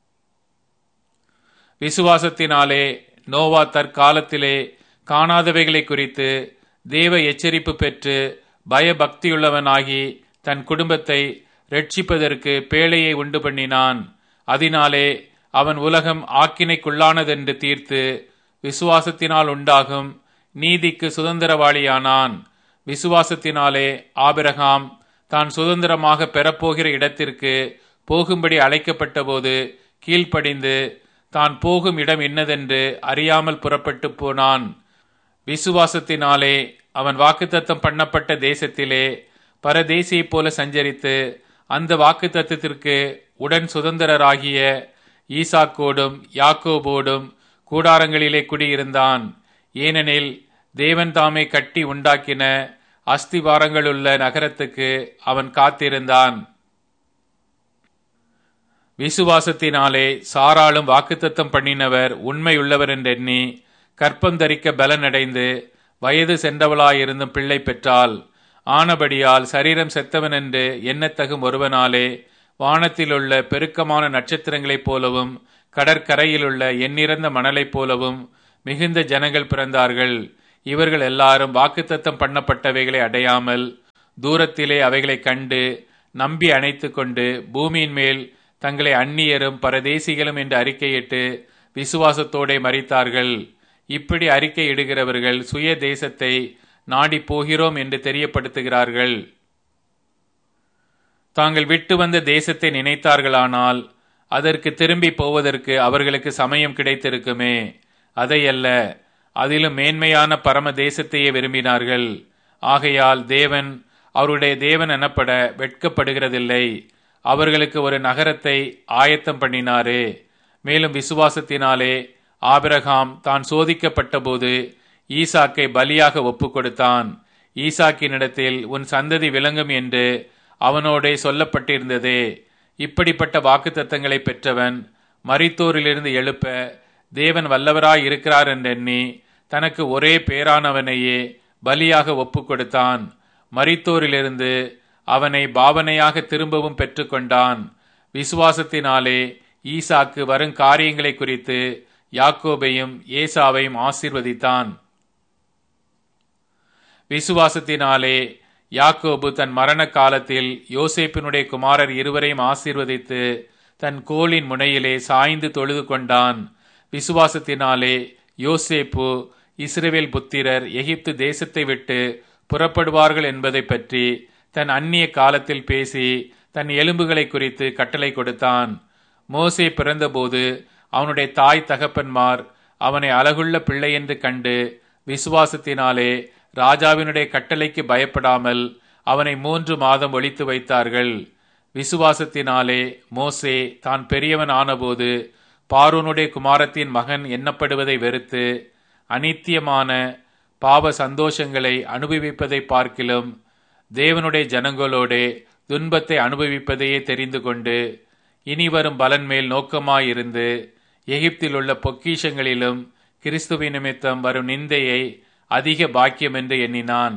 Speaker 1: விசுவாசத்தினாலே நோவா தற்காலத்திலே காணாதவைகளை குறித்து தேவ எச்சரிப்பு பெற்று பயபக்தியுள்ளவனாகி தன் குடும்பத்தை ரட்சிப்பதற்கு பேழையை உண்டு பண்ணினான் அதனாலே அவன் உலகம் ஆக்கினைக்குள்ளானதென்று தீர்த்து விசுவாசத்தினால் உண்டாகும் நீதிக்கு சுதந்திரவாளியானான் விசுவாசத்தினாலே ஆபிரகாம் தான் சுதந்திரமாக பெறப்போகிற இடத்திற்கு போகும்படி அழைக்கப்பட்டபோது கீழ்ப்படிந்து தான் போகும் இடம் என்னதென்று அறியாமல் புறப்பட்டு போனான் விசுவாசத்தினாலே அவன் வாக்குத்தத்தம் பண்ணப்பட்ட தேசத்திலே பரதேசியைப் போல சஞ்சரித்து அந்த வாக்குத்தத்தத்திற்கு உடன் சுதந்திரராகிய ஈசாக்கோடும் யாக்கோபோடும் கூடாரங்களிலே குடியிருந்தான் ஏனெனில் தேவன் தாமே கட்டி உண்டாக்கின அஸ்திவாரங்களுள்ள நகரத்துக்கு அவன் காத்திருந்தான் விசுவாசத்தினாலே சாராளும் வாக்குத்தத்தம் பண்ணினவர் உண்மையுள்ளவர் என்றெண்ணி கற்பந்தரிக்க பலனடைந்து வயது சென்றவளாயிருந்தும் பிள்ளை பெற்றாள் ஆனபடியால் சரீரம் செத்தவன் என்று எண்ணத்தகும் ஒருவனாலே வானத்திலுள்ள பெருக்கமான நட்சத்திரங்களைப் போலவும் கடற்கரையிலுள்ள எண்ணிறந்த மணலைப் போலவும் மிகுந்த ஜனங்கள் பிறந்தார்கள் இவர்கள் எல்லாரும் வாக்குத்தத்தம் பண்ணப்பட்டவைகளை அடையாமல் தூரத்திலே அவைகளை கண்டு நம்பி அணைத்து கொண்டு பூமியின் மேல் தங்களை அந்நியரும் பரதேசிகளும் என்று அறிக்கையிட்டு விசுவாசத்தோടെ மறித்தார்கள் இப்படி அறிக்கை இடுகிறவர்கள் சுய தேசத்தை நாடி போகிறோம் என்று தெரியப்படுத்துகிறார்கள் தாங்கள் விட்டு வந்த தேசத்தை நினைத்தார்களானால் அதற்கு திரும்பி போவதற்கு அவர்களுக்கு சமயம் கிடைத்திருக்குமே அதையல்ல அதிலும் மேன்மையான பரம தேசத்தையே விரும்பினார்கள் ஆகையால் தேவன் அவருடைய தேவன் எனப்பட வெட்கப்படுகிறதில்லை அவர்களுக்கு ஒரு நகரத்தை ஆயத்தம் பண்ணினாரே மேலும் விசுவாசத்தினாலே ஆபிரகாம் தான் சோதிக்கப்பட்ட போது ஈசாக்கை பலியாக ஒப்பு கொடுத்தான் ஈசாக்கினிடத்தில் உன் சந்ததி விளங்கும் என்று அவனோடே சொல்லப்பட்டிருந்ததே இப்படிப்பட்ட வாக்குத்தத்தங்களை பெற்றவன் மரித்தோரிலிருந்து எழுப்ப தேவன் வல்லவராய் இருக்கிறார் என்றெண்ணி தனக்கு ஒரே பேரானவனையே பலியாக ஒப்பு கொடுத்தான் மரித்தோரிலிருந்து அவனை பாவனையாக திரும்பவும் பெற்றுக்கொண்டான் விசுவாசத்தினாலே ஈசாக்கு வரும் காரியங்களை குறித்து யாக்கோபையும் ஏசாவையும் ஆசீர்வதித்தான் விசுவாசத்தினாலே யாக்கோபு தன் மரண காலத்தில் யோசேப்பினுடைய குமாரர் இருவரையும் ஆசீர்வதித்து தன் கோலின் முனையிலே சாய்ந்து தொழுது கொண்டான் விசுவாசத்தினாலே யோசேப்பு இஸ்ரேவேல் புத்திரர் எகிப்து தேசத்தை விட்டு புறப்படுவார்கள் என்பதை பற்றி தன் அந்நிய காலத்தில் பேசி தன் எலும்புகளை குறித்து கட்டளை கொடுத்தான் மோசே பிறந்தபோது அவனுடைய தாய் தகப்பன்மார் அவனை அழகுள்ள பிள்ளை என்று கண்டு விசுவாசத்தினாலே ராஜாவினுடைய கட்டளைக்கு பயப்படாமல் அவனை மூன்று மாதம் ஒழித்து வைத்தார்கள் விசுவாசத்தினாலே மோசே தான் பெரியவன் ஆனபோது பார்வனுடைய குமாரத்தின் மகன் எண்ணப்படுவதை வெறுத்து அனித்தியமான பாவ சந்தோஷங்களை அனுபவிப்பதை பார்க்கிலும் தேவனுடைய ஜனங்களோடே துன்பத்தை அனுபவிப்பதையே தெரிந்து கொண்டு இனி வரும் பலன் மேல் நோக்கமாயிருந்து எகிப்தில் உள்ள பொக்கிஷங்களிலும் கிறிஸ்துவ நிமித்தம் வரும் நிந்தையை அதிக பாக்கியம் என்று எண்ணினான்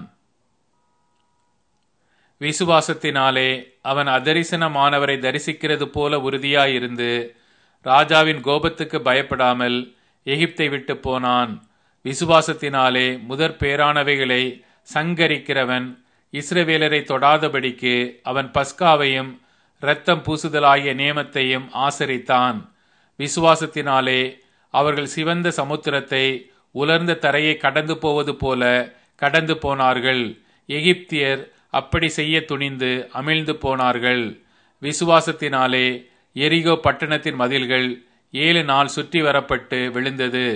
Speaker 1: விசுவாசத்தினாலே அவன் அதரிசனமானவரை தரிசிக்கிறது போல உறுதியாயிருந்து ராஜாவின் கோபத்துக்கு பயப்படாமல் எகிப்தை விட்டு போனான் விசுவாசத்தினாலே முதற் பேரானவைகளை சங்கரிக்கிறவன் இஸ்ரவேலரை தொடாதபடிக்கு அவன் பஸ்காவையும் இரத்தம் பூசுதலாகிய நியமத்தையும் ஆசரித்தான் விசுவாசத்தினாலே அவர்கள் சிவந்த சமுத்திரத்தை உலர்ந்த தரையை கடந்து போவது போல கடந்து போனார்கள் எகிப்தியர் அப்படி செய்ய துணிந்து அமிழ்ந்து போனார்கள் விசுவாசத்தினாலே எரிகோ பட்டணத்தின் மதில்கள் ஏழு நாள் சுற்றி வரப்பட்டு விழுந்தது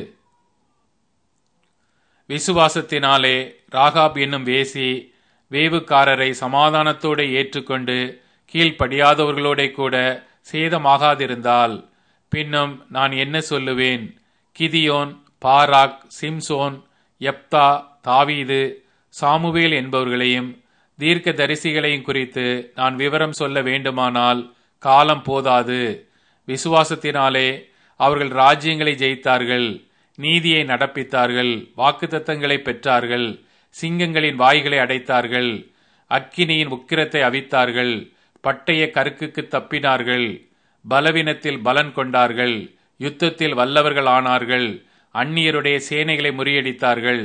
Speaker 1: விசுவாசத்தினாலே ராகாப் என்னும் வேசி வேவுக்காரரை சமாதானத்தோடு ஏற்றுக்கொண்டு கீழ்ப்படியாதவர்களோட கூட சேதமாகாதிருந்தால் பின்னும் நான் என்ன சொல்லுவேன் கிதியோன் பாராக் சிம்சோன் எப்தா தாவீது சாமுவேல் என்பவர்களையும் தீர்க்க தரிசிகளையும் குறித்து நான் விவரம் சொல்ல வேண்டுமானால் காலம் போதாது விசுவாசத்தினாலே அவர்கள் ராஜ்யங்களை ஜெயித்தார்கள் நீதியை நடப்பித்தார்கள் வாக்குத்தத்தங்களை பெற்றார்கள் சிங்கங்களின் வாய்களை அடைத்தார்கள் அக்கினியின் உக்கிரத்தை அவித்தார்கள் பட்டய கருக்குக்கு தப்பினார்கள் பலவீனத்தில் பலன் கொண்டார்கள் யுத்தத்தில் வல்லவர்கள் ஆனார்கள் அந்நியருடைய சேனைகளை முறியடித்தார்கள்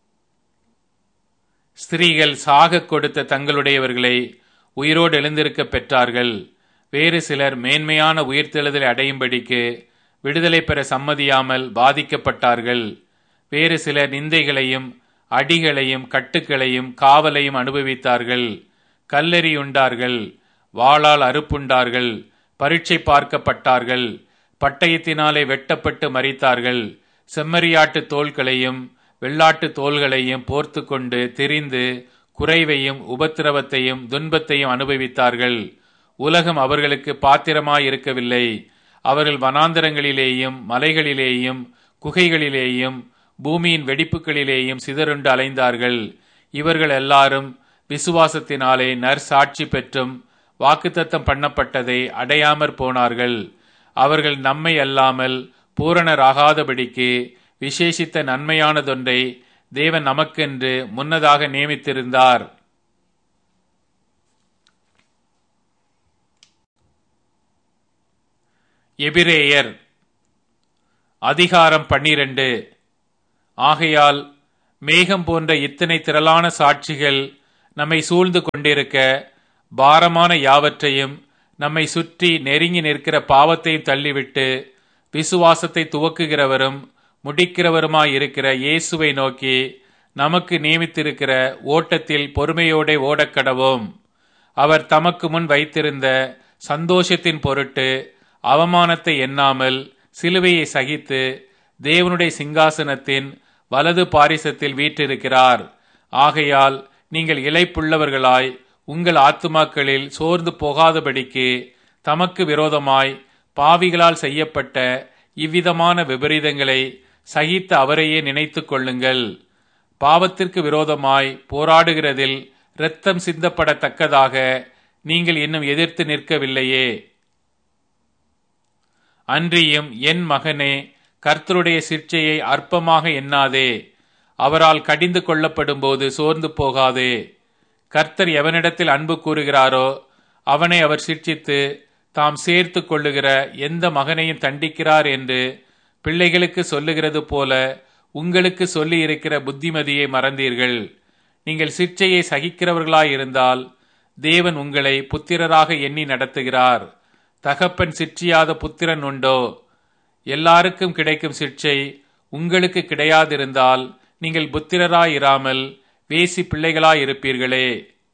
Speaker 1: ஸ்திரீகள் சாக கொடுத்த தங்களுடையவர்களை உயிரோடு எழுந்திருக்க பெற்றார்கள் வேறு சிலர் மேன்மையான உயிர்த்தெழுதலை அடையும்படிக்கு விடுதலை பெற சம்மதியாமல் பாதிக்கப்பட்டார்கள் வேறு சிலர் நிந்தைகளையும் அடிகளையும் கட்டுக்களையும் காவலையும் அனுபவித்தார்கள் கல்லெறியுண்டார்கள் வாளால் அறுப்புண்டார்கள் பரீட்சை பார்க்கப்பட்டார்கள் பட்டயத்தினாலே வெட்டப்பட்டு மறித்தார்கள் செம்மறியாட்டு தோள்களையும் வெள்ளாட்டு தோள்களையும் போர்த்து கொண்டு திரிந்து குறைவையும் உபத்திரவத்தையும் துன்பத்தையும் அனுபவித்தார்கள் உலகம் அவர்களுக்கு பாத்திரமாயிருக்கவில்லை அவர்கள் வனாந்தரங்களிலேயும் மலைகளிலேயும் குகைகளிலேயும் பூமியின் வெடிப்புகளிலேயும் சிதறுண்டு அலைந்தார்கள் இவர்கள் எல்லாரும் விசுவாசத்தினாலே நற்சாட்சி பெற்றும் வாக்குத்தத்தம் பண்ணப்பட்டதை அடையாமற் போனார்கள் அவர்கள் நம்மை அல்லாமல் பூரணராகாதபடிக்கு விசேஷித்த நன்மையானதொன்றை தேவன் நமக்கென்று முன்னதாக நியமித்திருந்தார் எபிரேயர் அதிகாரம் பன்னிரண்டு ஆகையால் மேகம் போன்ற இத்தனை திரளான சாட்சிகள் நம்மை சூழ்ந்து கொண்டிருக்க பாரமான யாவற்றையும் நம்மை சுற்றி நெருங்கி நிற்கிற பாவத்தையும் தள்ளிவிட்டு விசுவாசத்தை துவக்குகிறவரும் முடிக்கிறவருமாயிருக்கிற இயேசுவை நோக்கி நமக்கு நியமித்திருக்கிற ஓட்டத்தில் பொறுமையோടെ ஓடக்கடவோம் அவர் தமக்கு முன் வைத்திருந்த சந்தோஷத்தின் பொருட்டு அவமானத்தை எண்ணாமல் சிலுவையை சகித்து தேவனுடைய சிங்காசனத்தின் வலது பாரிசத்தில் வீற்றிருக்கிறார் ஆகையால் நீங்கள் இழைப்புள்ளவர்களாய் உங்கள் ஆத்துமாக்களில் சோர்ந்து போகாதபடிக்கு தமக்கு விரோதமாய் பாவிகளால் செய்யப்பட்ட இவ்விதமான விபரீதங்களை சகித்த அவரையே நினைத்துக் கொள்ளுங்கள் பாவத்திற்கு விரோதமாய் போராடுகிறதில் இரத்தம் சிந்தப்படத்தக்கதாக நீங்கள் இன்னும் எதிர்த்து நிற்கவில்லையே அன்றியும் என் மகனே கர்த்தருடைய சிற்சையை அற்பமாக எண்ணாதே அவரால் கடிந்து கொள்ளப்படும் போது சோர்ந்து போகாதே கர்த்தர் எவனிடத்தில் அன்பு கூறுகிறாரோ அவனை அவர் சிற்சித்து தாம் சேர்த்து கொள்ளுகிற எந்த மகனையும் தண்டிக்கிறார் என்று பிள்ளைகளுக்கு சொல்லுகிறது போல உங்களுக்கு சொல்லி இருக்கிற புத்திமதியை மறந்தீர்கள் நீங்கள் சிற்சையை சகிக்கிறவர்களாயிருந்தால் தேவன் உங்களை புத்திரராக எண்ணி நடத்துகிறார் தகப்பன் சிற்றியாத புத்திரன் உண்டோ எல்லாருக்கும் கிடைக்கும் சிற்சை உங்களுக்கு கிடையாதிருந்தால் நீங்கள் புத்திரராயிராமல் வேசி பிள்ளைகளாயிருப்பீர்களே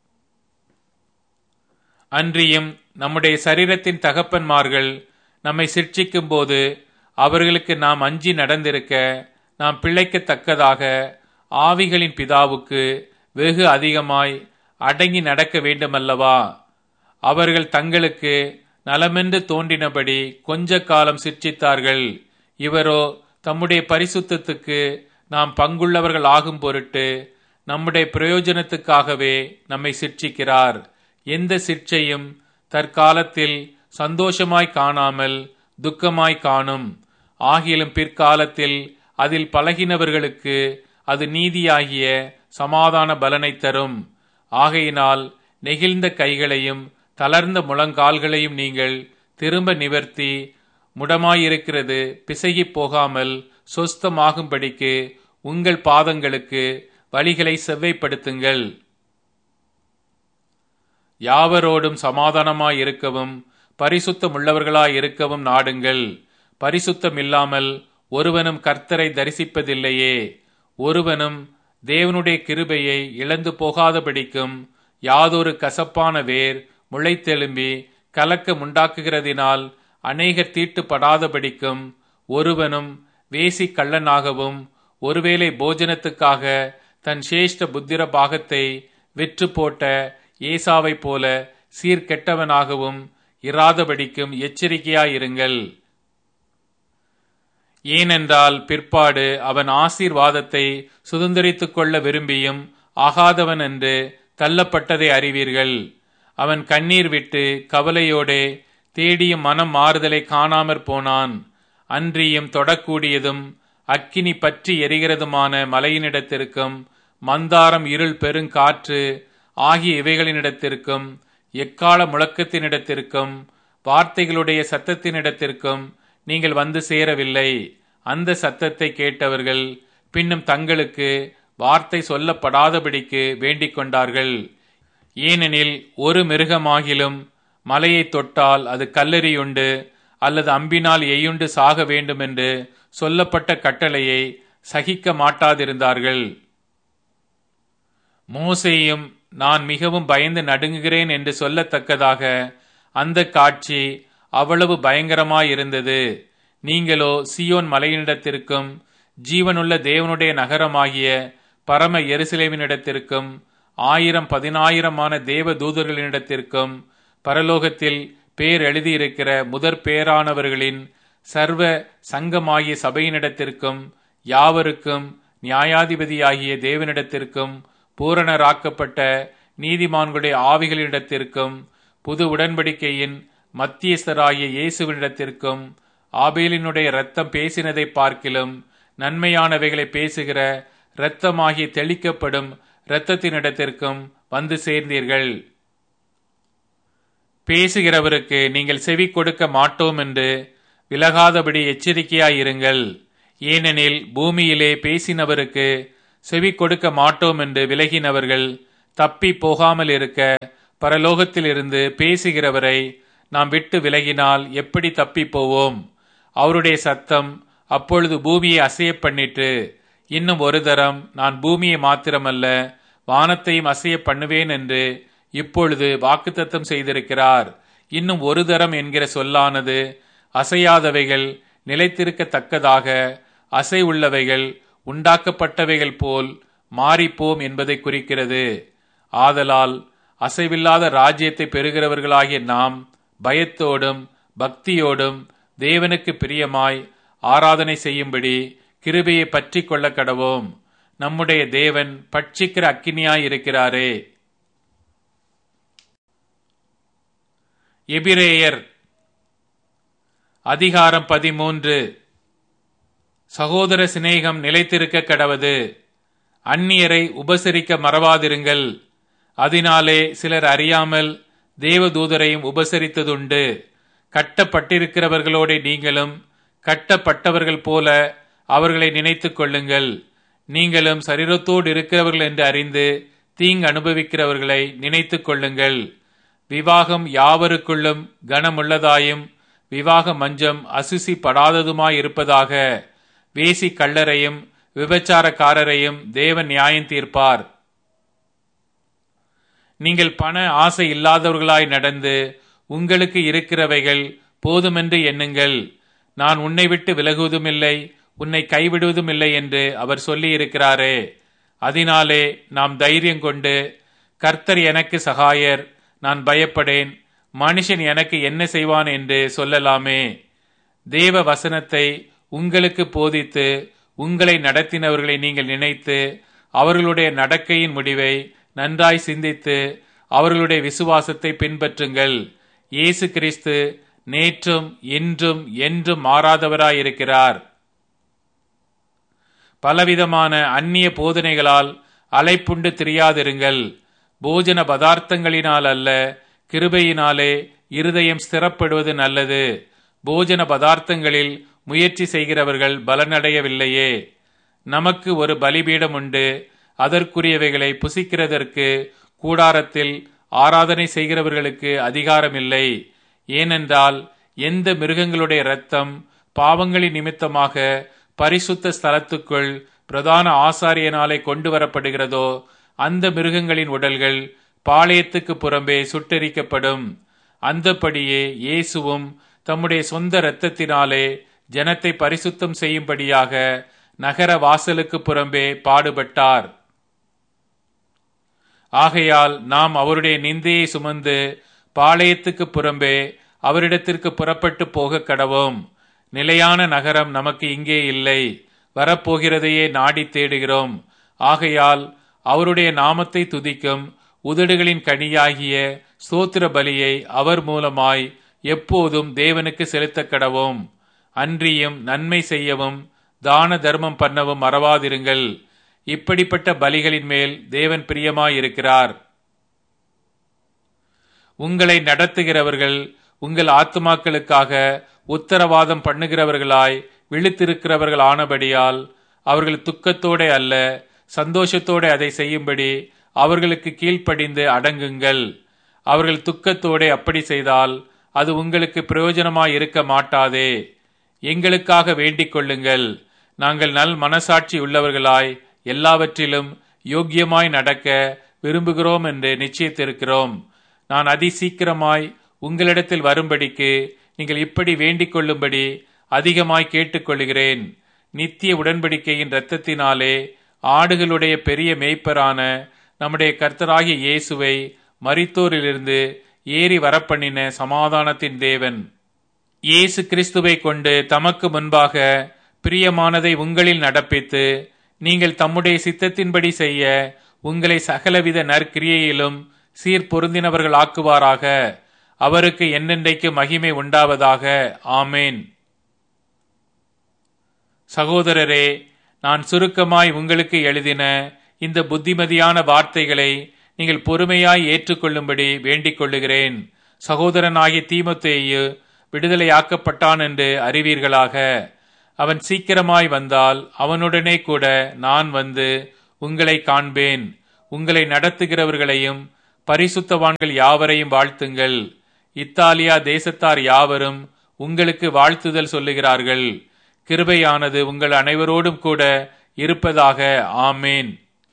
Speaker 1: அன்றியும் நம்முடைய சரீரத்தின் தகப்பன்மார்கள் நம்மை சிற்சிக்கும் போது அவர்களுக்கு நாம் அஞ்சி நடந்திருக்க நாம் பிழைக்கத்தக்கதாக ஆவிகளின் பிதாவுக்கு வெகு அதிகமாய் அடங்கி நடக்க வேண்டுமல்லவா அவர்கள் தங்களுக்கு நலமென்று தோன்றினபடி கொஞ்ச காலம் சிற்சித்தார்கள் இவரோ தம்முடைய பரிசுத்தத்துக்கு நாம் பங்குள்ளவர்கள் ஆகும் பொருட்டு நம்முடைய பிரயோஜனத்துக்காகவே நம்மை சிற்சிக்கிறார் எந்த சிற்சையும் தற்காலத்தில் சந்தோஷமாய் காணாமல் துக்கமாய் காணும் ஆகிலும் பிற்காலத்தில் அதில் பழகினவர்களுக்கு அது நீதியாகிய சமாதான பலனை தரும் ஆகையினால் நெகிழ்ந்த கைகளையும் தளர்ந்த முழங்கால்களையும் நீங்கள் திரும்ப நிவர்த்தி முடமாயிருக்கிறது பிசகி போகாமல் சொஸ்தமாகும்படிக்கு உங்கள் பாதங்களுக்கு வழிகளை செவ்வைப்படுத்துங்கள் யாவரோடும் சமாதானமாயிருக்கவும் பரிசுத்தமுள்ளவர்களாயிருக்கவும் நாடுங்கள் பரிசுத்தம் இல்லாமல் ஒருவனும் கர்த்தரை தரிசிப்பதில்லையே ஒருவனும் தேவனுடைய கிருபையை இழந்து போகாதபடிக்கும் யாதொரு கசப்பான வேர் முளைத்தெழும்பி கலக்கம் உண்டாக்குகிறதினால் அநேகர் தீட்டுப்படாதபடிக்கும் ஒருவனும் வேசி கள்ளனாகவும் ஒருவேளை போஜனத்துக்காக தன் சேஷ்ட புத்திர பாகத்தை விற்று போட்ட ஏசாவை போல சீர்கெட்டவனாகவும் இராதபடிக்கும் எச்சரிக்கையாயிருங்கள் ஏனென்றால் பிற்பாடு அவன் ஆசீர்வாதத்தை சுதந்திரித்துக் கொள்ள விரும்பியும் ஆகாதவன் என்று தள்ளப்பட்டதை அறிவீர்கள் அவன் கண்ணீர் விட்டு கவலையோடே தேடியும் மனம் மாறுதலை காணாமற் போனான் அன்றியும் தொடக்கூடியதும் அக்கினி பற்றி எரிகிறதுமான மலையினிடத்திற்கும் மந்தாரம் இருள் பெருங்காற்று ஆகிய இவைகளினிடத்திற்கும் எக்கால முழக்கத்தினிடத்திற்கும் வார்த்தைகளுடைய சத்தத்தினிடத்திற்கும் நீங்கள் வந்து சேரவில்லை அந்த சத்தத்தை கேட்டவர்கள் பின்னும் தங்களுக்கு வார்த்தை சொல்லப்படாதபடிக்கு வேண்டிக் கொண்டார்கள் ஏனெனில் ஒரு மிருகமாகிலும் மலையை தொட்டால் அது கல்லெறியுண்டு அல்லது அம்பினால் எய்யுண்டு சாக வேண்டுமென்று சொல்லப்பட்ட கட்டளையை சகிக்க மாட்டாதிருந்தார்கள் மோசையும் நான் மிகவும் பயந்து நடுங்குகிறேன் என்று சொல்லத்தக்கதாக அந்த காட்சி அவ்வளவு பயங்கரமாயிருந்தது நீங்களோ சியோன் மலையினிடத்திற்கும் ஜீவனுள்ள தேவனுடைய நகரமாகிய பரம எருசலேமினிடத்திற்கும் ஆயிரம் பதினாயிரமான தேவ தூதர்களினிடத்திற்கும் பரலோகத்தில் பேர் எழுதியிருக்கிற முதற் பேரானவர்களின் சர்வ சங்கமாகிய சபையினிடத்திற்கும் யாவருக்கும் நியாயாதிபதியாகிய தேவனிடத்திற்கும் பூரணராக்கப்பட்ட நீதிமான்களுடைய ஆவிகளிடத்திற்கும் புது உடன்படிக்கையின் மத்தியஸ்தராகிய இயேசுவினிடத்திற்கும் ஆபேலினுடைய இரத்தம் பேசினதை பார்க்கிலும் நன்மையானவைகளை பேசுகிற இரத்தமாகி தெளிக்கப்படும் இரத்தத்தினிடத்திற்கும் வந்து சேர்ந்தீர்கள் பேசுகிறவருக்கு நீங்கள் செவி கொடுக்க மாட்டோம் என்று விலகாதபடி எச்சரிக்கையாயிருங்கள் ஏனெனில் பூமியிலே பேசினவருக்கு செவி கொடுக்க மாட்டோம் என்று விலகினவர்கள் தப்பி போகாமல் இருக்க பரலோகத்திலிருந்து பேசுகிறவரை நாம் விட்டு விலகினால் எப்படி தப்பி போவோம் அவருடைய சத்தம் அப்பொழுது பூமியை அசைய பண்ணிட்டு இன்னும் ஒரு தரம் நான் பூமியை மாத்திரமல்ல வானத்தையும் அசைய பண்ணுவேன் என்று இப்பொழுது வாக்குத்தத்தம் செய்திருக்கிறார் இன்னும் ஒரு தரம் என்கிற சொல்லானது அசையாதவைகள் நிலைத்திருக்கத்தக்கதாக அசை உள்ளவைகள் உண்டாக்கப்பட்டவைகள் போல் மாறிப்போம் என்பதை குறிக்கிறது ஆதலால் அசைவில்லாத ராஜ்யத்தை பெறுகிறவர்களாகிய நாம் பயத்தோடும் பக்தியோடும் தேவனுக்கு பிரியமாய் ஆராதனை செய்யும்படி கிருபையை பற்றி கொள்ள கடவோம் நம்முடைய தேவன் பட்சிக்கிற அக்கினியாய் இருக்கிறாரே எபிரேயர் அதிகாரம் பதிமூன்று சகோதர சிநேகம் நிலைத்திருக்க கடவது அந்நியரை உபசரிக்க மறவாதிருங்கள் அதனாலே சிலர் அறியாமல் தேவதூதரையும் உபசரித்ததுண்டு கட்டப்பட்டிருக்கிறவர்களோட நீங்களும் கட்டப்பட்டவர்கள் போல அவர்களை நினைத்துக் கொள்ளுங்கள் நீங்களும் சரீரத்தோடு இருக்கிறவர்கள் என்று அறிந்து தீங்கு அனுபவிக்கிறவர்களை நினைத்துக் கொள்ளுங்கள் விவாகம் யாவருக்குள்ளும் கனமுள்ளதாயும் விவாக மஞ்சம் அசுசி படாததுமாய் இருப்பதாக வேசி கள்ளரையும் விபச்சாரக்காரரையும் தேவன் நியாயம் தீர்ப்பார் நீங்கள் பண ஆசை இல்லாதவர்களாய் நடந்து உங்களுக்கு இருக்கிறவைகள் போதுமென்று எண்ணுங்கள் நான் உன்னை விட்டு விலகுவதுமில்லை உன்னை கைவிடுவதும் இல்லை என்று அவர் சொல்லி இருக்கிறாரே அதனாலே நாம் தைரியம் கொண்டு கர்த்தர் எனக்கு சகாயர் நான் பயப்படேன் மனுஷன் எனக்கு என்ன செய்வான் என்று சொல்லலாமே தேவ வசனத்தை உங்களுக்கு போதித்து உங்களை நடத்தினவர்களை நீங்கள் நினைத்து அவர்களுடைய நடக்கையின் முடிவை நன்றாய் சிந்தித்து அவர்களுடைய விசுவாசத்தை பின்பற்றுங்கள் இயேசு கிறிஸ்து நேற்றும் இன்றும் என்றும் மாறாதவராயிருக்கிறார் பலவிதமான அந்நிய போதனைகளால் அலைப்புண்டு திரியாதிருங்கள் போஜன பதார்த்தங்களினால் அல்ல கிருபையினாலே இருதயம் ஸ்திரப்படுவது நல்லது போஜன பதார்த்தங்களில் முயற்சி செய்கிறவர்கள் பலனடையவில்லையே நமக்கு ஒரு பலிபீடம் உண்டு அதற்குரியவைகளை புசிக்கிறதற்கு கூடாரத்தில் ஆராதனை செய்கிறவர்களுக்கு அதிகாரமில்லை ஏனென்றால் எந்த மிருகங்களுடைய இரத்தம் பாவங்களின் நிமித்தமாக பரிசுத்த ஸ்தலத்துக்குள் பிரதான ஆசாரியனாலே கொண்டு வரப்படுகிறதோ அந்த மிருகங்களின் உடல்கள் பாளையத்துக்கு புறம்பே சுட்டெரிக்கப்படும் அந்தபடியே இயேசுவும் தம்முடைய சொந்த இரத்தத்தினாலே ஜனத்தை பரிசுத்தம் செய்யும்படியாக நகர வாசலுக்கு புறம்பே பாடுபட்டார் ஆகையால் நாம் அவருடைய நிந்தையை சுமந்து பாளையத்துக்கு புறம்பே அவரிடத்திற்கு புறப்பட்டு போக கடவோம் நிலையான நகரம் நமக்கு இங்கே இல்லை வரப்போகிறதையே நாடி தேடுகிறோம் ஆகையால் அவருடைய நாமத்தை துதிக்கும் உதடுகளின் கனியாகிய சோத்திர பலியை அவர் மூலமாய் எப்போதும் தேவனுக்கு செலுத்த கடவோம் அன்றியும் நன்மை செய்யவும் தான தர்மம் பண்ணவும் மறவாதிருங்கள் இப்படிப்பட்ட பலிகளின் மேல் தேவன் பிரியமாயிருக்கிறார் உங்களை நடத்துகிறவர்கள் உங்கள் ஆத்துமாக்களுக்காக உத்தரவாதம் பண்ணுகிறவர்களாய் விழித்திருக்கிறவர்கள் ஆனபடியால் அவர்கள் துக்கத்தோட அல்ல சந்தோஷத்தோட அதை செய்யும்படி அவர்களுக்கு கீழ்ப்படிந்து அடங்குங்கள் அவர்கள் துக்கத்தோட அப்படி செய்தால் அது உங்களுக்கு பிரயோஜனமாய் இருக்க மாட்டாதே எங்களுக்காக வேண்டிக் கொள்ளுங்கள் நாங்கள் நல் மனசாட்சி உள்ளவர்களாய் எல்லாவற்றிலும் யோக்கியமாய் நடக்க விரும்புகிறோம் என்று நிச்சயித்திருக்கிறோம் நான் அதி சீக்கிரமாய் உங்களிடத்தில் வரும்படிக்கு நீங்கள் இப்படி வேண்டிக் கொள்ளும்படி அதிகமாய் கேட்டுக்கொள்கிறேன் நித்திய உடன்படிக்கையின் இரத்தத்தினாலே ஆடுகளுடைய பெரிய மேய்ப்பரான நம்முடைய கர்த்தராகிய இயேசுவை மரித்தோரிலிருந்து ஏறி வரப்பண்ணின சமாதானத்தின் தேவன் இயேசு கிறிஸ்துவை கொண்டு தமக்கு முன்பாக பிரியமானதை உங்களில் நடப்பித்து நீங்கள் தம்முடைய சித்தத்தின்படி செய்ய உங்களை சகலவித நற்கிரியையிலும் சீர்பொருந்தினவர்கள் ஆக்குவாராக அவருக்கு என்னென்றைக்கு மகிமை உண்டாவதாக ஆமேன் சகோதரரே நான் சுருக்கமாய் உங்களுக்கு எழுதின இந்த புத்திமதியான வார்த்தைகளை நீங்கள் பொறுமையாய் ஏற்றுக்கொள்ளும்படி வேண்டிக் கொள்ளுகிறேன் சகோதரனாகிய தீமத்தேயு விடுதலையாக்கப்பட்டான் என்று அறிவீர்களாக அவன் சீக்கிரமாய் வந்தால் அவனுடனே கூட நான் வந்து உங்களை காண்பேன் உங்களை நடத்துகிறவர்களையும் பரிசுத்தவான்கள் யாவரையும் வாழ்த்துங்கள் இத்தாலியா தேசத்தார் யாவரும் உங்களுக்கு வாழ்த்துதல் சொல்லுகிறார்கள் கிருபையானது உங்கள் அனைவரோடும் கூட இருப்பதாக ஆமேன்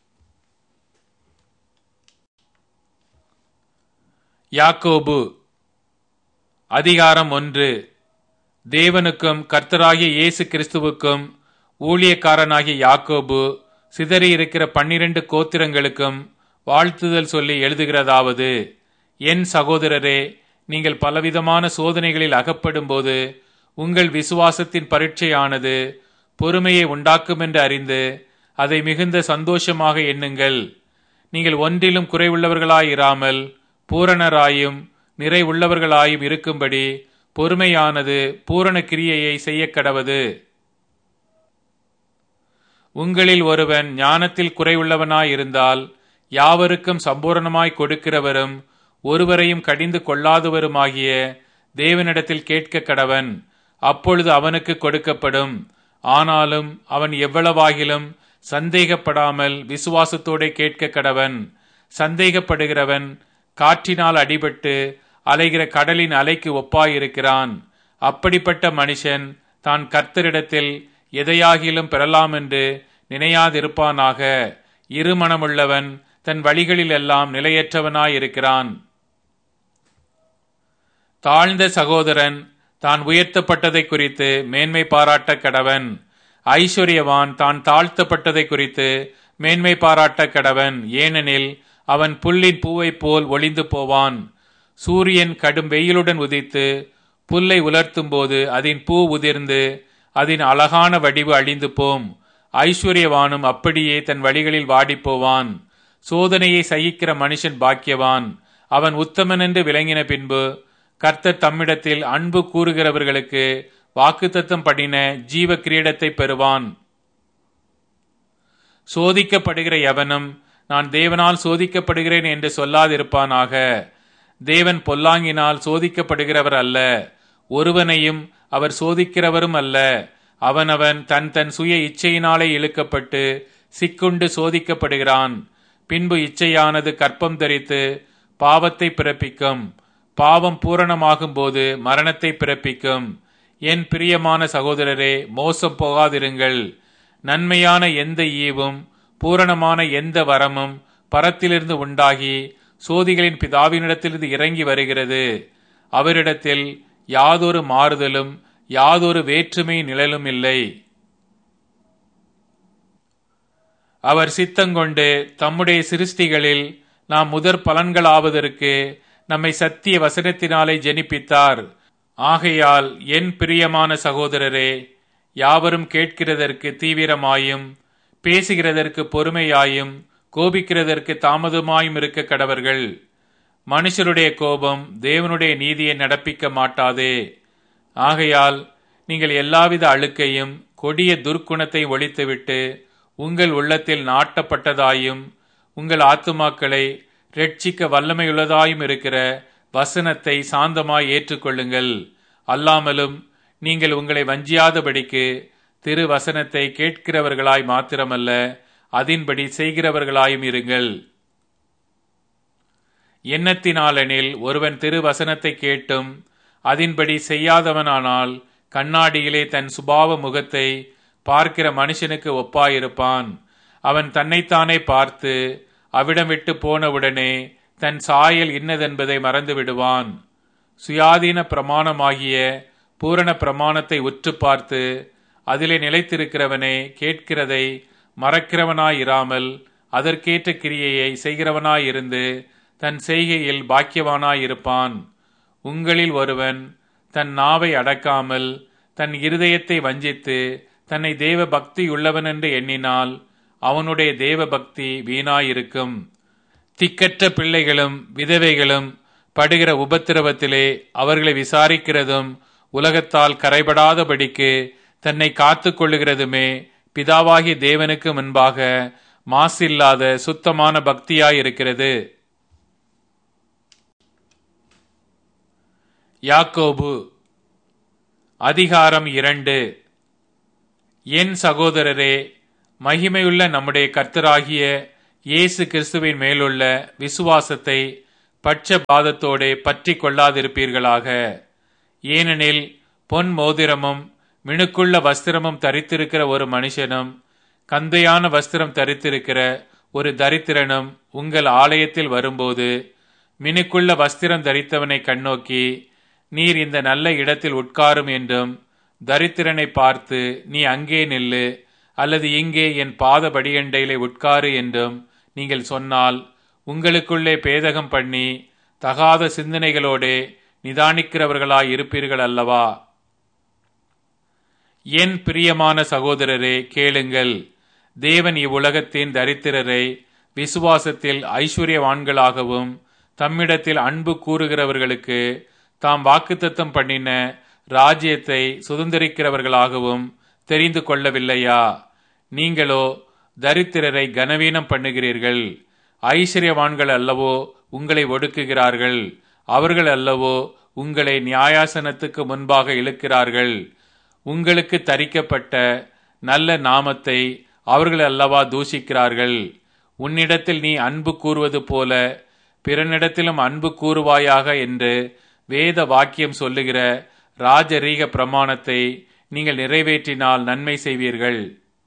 Speaker 1: யாக்கோபு அதிகாரம் ஒன்று தேவனுக்கும் கர்த்தராகிய இயேசு கிறிஸ்துவுக்கும் ஊழியக்காரனாகிய யாக்கோபு சிதறி இருக்கிற பன்னிரண்டு கோத்திரங்களுக்கும் வாழ்த்துதல் சொல்லி எழுதுகிறதாவது என் சகோதரரே நீங்கள் பலவிதமான சோதனைகளில் அகப்படும்போது உங்கள் விசுவாசத்தின் பரீட்சையானது பொறுமையை உண்டாக்கும் என்று அறிந்து அதை மிகுந்த சந்தோஷமாக எண்ணுங்கள் நீங்கள் ஒன்றிலும் குறைவுள்ளவர்களாயிராமல் பூரணராயும் நிறைவுள்ளவர்களாயும் இருக்கும்படி பொறுமையானது பூரண கிரியையை செய்ய கடவது உங்களில் ஒருவன் ஞானத்தில் குறைவுள்ளவனாயிருந்தால் யாவருக்கும் சம்பூரணமாய் கொடுக்கிறவரும் ஒருவரையும் கடிந்து கொள்ளாதவருமாகிய தேவனிடத்தில் கேட்க கடவன் அப்பொழுது அவனுக்கு கொடுக்கப்படும் ஆனாலும் அவன் எவ்வளவாகிலும் சந்தேகப்படாமல் விசுவாசத்தோടെ கேட்க கடவன் சந்தேகப்படுகிறவன் காற்றினால் அடிபட்டு அலைகிற கடலின் அலைக்கு ஒப்பாயிருக்கிறான் அப்படிப்பட்ட மனுஷன் தான் கர்த்தரிடத்தில் எதையாகிலும் பெறலாம் என்று நினையாதிருப்பானாக இருமனமுள்ளவன் தன் வழிகளில் எல்லாம் நிலையற்றவனாயிருக்கிறான் தாழ்ந்த சகோதரன் தான் உயர்த்தப்பட்டதை குறித்து மேன்மை பாராட்ட கடவன் ஐஸ்வர்யவான் தான் தாழ்த்தப்பட்டதை குறித்து மேன்மை பாராட்ட கடவன் ஏனெனில் அவன் புல்லின் பூவைப் போல் ஒளிந்து போவான் சூரியன் கடும் வெயிலுடன் உதித்து புல்லை உலர்த்தும் போது அதன் பூ உதிர்ந்து அதன் அழகான வடிவு அழிந்து போம் ஐஸ்வர்யவானும் அப்படியே தன் வழிகளில் வாடிப்போவான் சோதனையை சகிக்கிற மனுஷன் பாக்கியவான் அவன் உத்தமன் என்று விளங்கின பின்பு கர்த்தர் தம்மிடத்தில் அன்பு கூறுகிறவர்களுக்கு வாக்குத்தத்தம் பண்ணின ஜீவ கிரீடத்தை பெறுவான் சோதிக்கப்படுகிற எவனும் நான் தேவனால் சோதிக்கப்படுகிறேன் என்று சொல்லாதிருப்பானாக தேவன் பொல்லாங்கினால் சோதிக்கப்படுகிறவர் அல்ல ஒருவனையும் அவர் சோதிக்கிறவரும் அல்ல அவனவன் தன் தன் சுய இச்சையினாலே இழுக்கப்பட்டு சிக்குண்டு சோதிக்கப்படுகிறான் பின்பு இச்சையானது கற்பம் தரித்து பாவத்தை பிறப்பிக்கும் பாவம் பூரணமாகும் போது மரணத்தை பிறப்பிக்கும் என் பிரியமான சகோதரரே மோசம் போகாதிருங்கள் நன்மையான எந்த ஈவும் பூரணமான எந்த வரமும் பரத்திலிருந்து உண்டாகி சோதிகளின் பிதாவினிடத்திலிருந்து இறங்கி வருகிறது அவரிடத்தில் யாதொரு மாறுதலும் யாதொரு வேற்றுமை நிழலும் இல்லை அவர் சித்தங்கொண்டு தம்முடைய சிருஷ்டிகளில் நாம் முதற் பலன்களாவதற்கு நம்மை சத்திய வசனத்தினாலே ஜெனிப்பித்தார் ஆகையால் என் பிரியமான சகோதரரே யாவரும் கேட்கிறதற்கு தீவிரமாயும் பேசுகிறதற்கு பொறுமையாயும் கோபிக்கிறதற்கு தாமதமாயும் இருக்க கடவர்கள் மனுஷருடைய கோபம் தேவனுடைய நீதியை நடப்பிக்க மாட்டாதே ஆகையால் நீங்கள் எல்லாவித அழுக்கையும் கொடிய துர்க்குணத்தை ஒழித்துவிட்டு உங்கள் உள்ளத்தில் நாட்டப்பட்டதாயும் உங்கள் ஆத்துமாக்களை ரட்சிக்க வல்லமையுள்ளதாயும் இருக்கிற வசனத்தை சாந்தமாய் ஏற்றுக்கொள்ளுங்கள் அல்லாமலும் நீங்கள் உங்களை வஞ்சியாதபடிக்கு திரு வசனத்தை கேட்கிறவர்களாய் மாத்திரமல்ல அதின்படி செய்கிறவர்களாயும் இருங்கள் எண்ணத்தினாலெனில் ஒருவன் திரு வசனத்தை கேட்டும் அதின்படி செய்யாதவனானால் கண்ணாடியிலே தன் சுபாவ முகத்தை பார்க்கிற மனுஷனுக்கு ஒப்பாயிருப்பான் அவன் தன்னைத்தானே பார்த்து அவிடம் விட்டு போனவுடனே தன் சாயல் இன்னதென்பதை மறந்து விடுவான் சுயாதீன பிரமாணமாகிய பூரண பிரமாணத்தை உற்று பார்த்து அதிலே நிலைத்திருக்கிறவனே கேட்கிறதை மறக்கிறவனாயிராமல் அதற்கேற்ற கிரியையை செய்கிறவனாயிருந்து தன் செய்கையில் பாக்கியவானாயிருப்பான் உங்களில் ஒருவன் தன் நாவை அடக்காமல் தன் இருதயத்தை வஞ்சித்து தன்னை தேவ பக்தி உள்ளவன் என்று எண்ணினால் அவனுடைய தேவ பக்தி வீணாயிருக்கும் திக்கற்ற பிள்ளைகளும் விதவைகளும் படுகிற உபத்திரவத்திலே அவர்களை விசாரிக்கிறதும் உலகத்தால் கரைபடாதபடிக்கு தன்னை காத்து கொள்ளுகிறதுமே பிதாவாகிய தேவனுக்கு முன்பாக மாசில்லாத சுத்தமான பக்தியாயிருக்கிறது யாக்கோபு அதிகாரம் இரண்டு என் சகோதரரே மகிமையுள்ள நம்முடைய கர்த்தராகிய இயேசு கிறிஸ்துவின் மேலுள்ள விசுவாசத்தை பட்சபாதத்தோடே பற்றி கொள்ளாதிருப்பீர்களாக ஏனெனில் பொன் மோதிரமும் மினுக்குள்ள வஸ்திரமும் தரித்திருக்கிற ஒரு மனுஷனும் கந்தையான வஸ்திரம் தரித்திருக்கிற ஒரு தரித்திரனும் உங்கள் ஆலயத்தில் வரும்போது மினுக்குள்ள வஸ்திரம் தரித்தவனை கண்ணோக்கி நீர் இந்த நல்ல இடத்தில் உட்காரும் என்றும் தரித்திரனை பார்த்து நீ அங்கே நில்லு அல்லது இங்கே என் பாத படியண்டையிலே உட்காரு என்றும் நீங்கள் சொன்னால் உங்களுக்குள்ளே பேதகம் பண்ணி தகாத சிந்தனைகளோடே நிதானிக்கிறவர்களாய் இருப்பீர்கள் அல்லவா என் பிரியமான சகோதரரே கேளுங்கள் தேவன் இவ்வுலகத்தின் தரித்திரரை விசுவாசத்தில் ஐஸ்வர்யவான்களாகவும் தம்மிடத்தில் அன்பு கூறுகிறவர்களுக்கு தாம் வாக்குத்தத்தம் பண்ணின ராஜ்யத்தை சுதந்திரிக்கிறவர்களாகவும் தெரிந்து கொள்ளவில்லையா நீங்களோ தரித்திரரை கனவீனம் பண்ணுகிறீர்கள் ஐஸ்வர்யவான்கள் அல்லவோ உங்களை ஒடுக்குகிறார்கள் அவர்கள் அல்லவோ உங்களை நியாயாசனத்துக்கு முன்பாக இழுக்கிறார்கள் உங்களுக்கு தரிக்கப்பட்ட நல்ல நாமத்தை அவர்கள் அல்லவா தூஷிக்கிறார்கள் உன்னிடத்தில் நீ அன்பு கூறுவது போல பிறனிடத்திலும் அன்பு கூறுவாயாக என்று வேத வாக்கியம் சொல்லுகிற ராஜரீக பிரமாணத்தை நீங்கள் நிறைவேற்றினால் நன்மை செய்வீர்கள்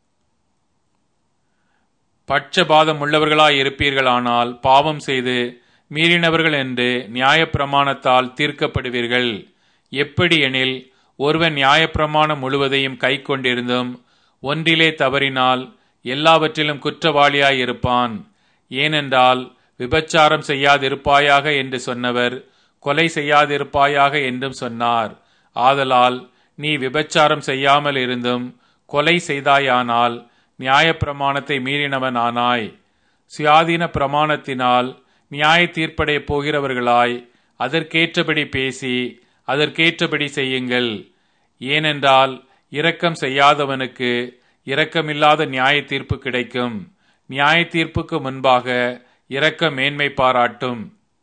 Speaker 1: பட்சபாதம் உள்ளவர்களாய் இருப்பீர்களானால் பாவம் செய்து மீறினவர்கள் என்று நியாயப்பிரமாணத்தால் தீர்க்கப்படுவீர்கள் எப்படி எனில் ஒருவன் நியாயப்பிரமாணம் முழுவதையும் கை கொண்டிருந்தும் ஒன்றிலே தவறினால் எல்லாவற்றிலும் குற்றவாளியாய் இருப்பான் ஏனென்றால் விபச்சாரம் செய்யாதிருப்பாயாக என்று சொன்னவர் கொலை செய்யாதிருப்பாயாக என்றும் சொன்னார் ஆதலால் நீ விபச்சாரம் செய்யாமல் இருந்தும் கொலை செய்தாயானால் நியாயப்பிரமாணத்தை மீறினவன் ஆனாய் சுயாதீன பிரமாணத்தினால் நியாய தீர்ப்படைய போகிறவர்களாய் அதற்கேற்றபடி பேசி அதற்கேற்றபடி செய்யுங்கள் ஏனென்றால் இரக்கம் செய்யாதவனுக்கு இரக்கமில்லாத நியாய தீர்ப்பு கிடைக்கும் நியாய தீர்ப்புக்கு முன்பாக இரக்க மேன்மை பாராட்டும்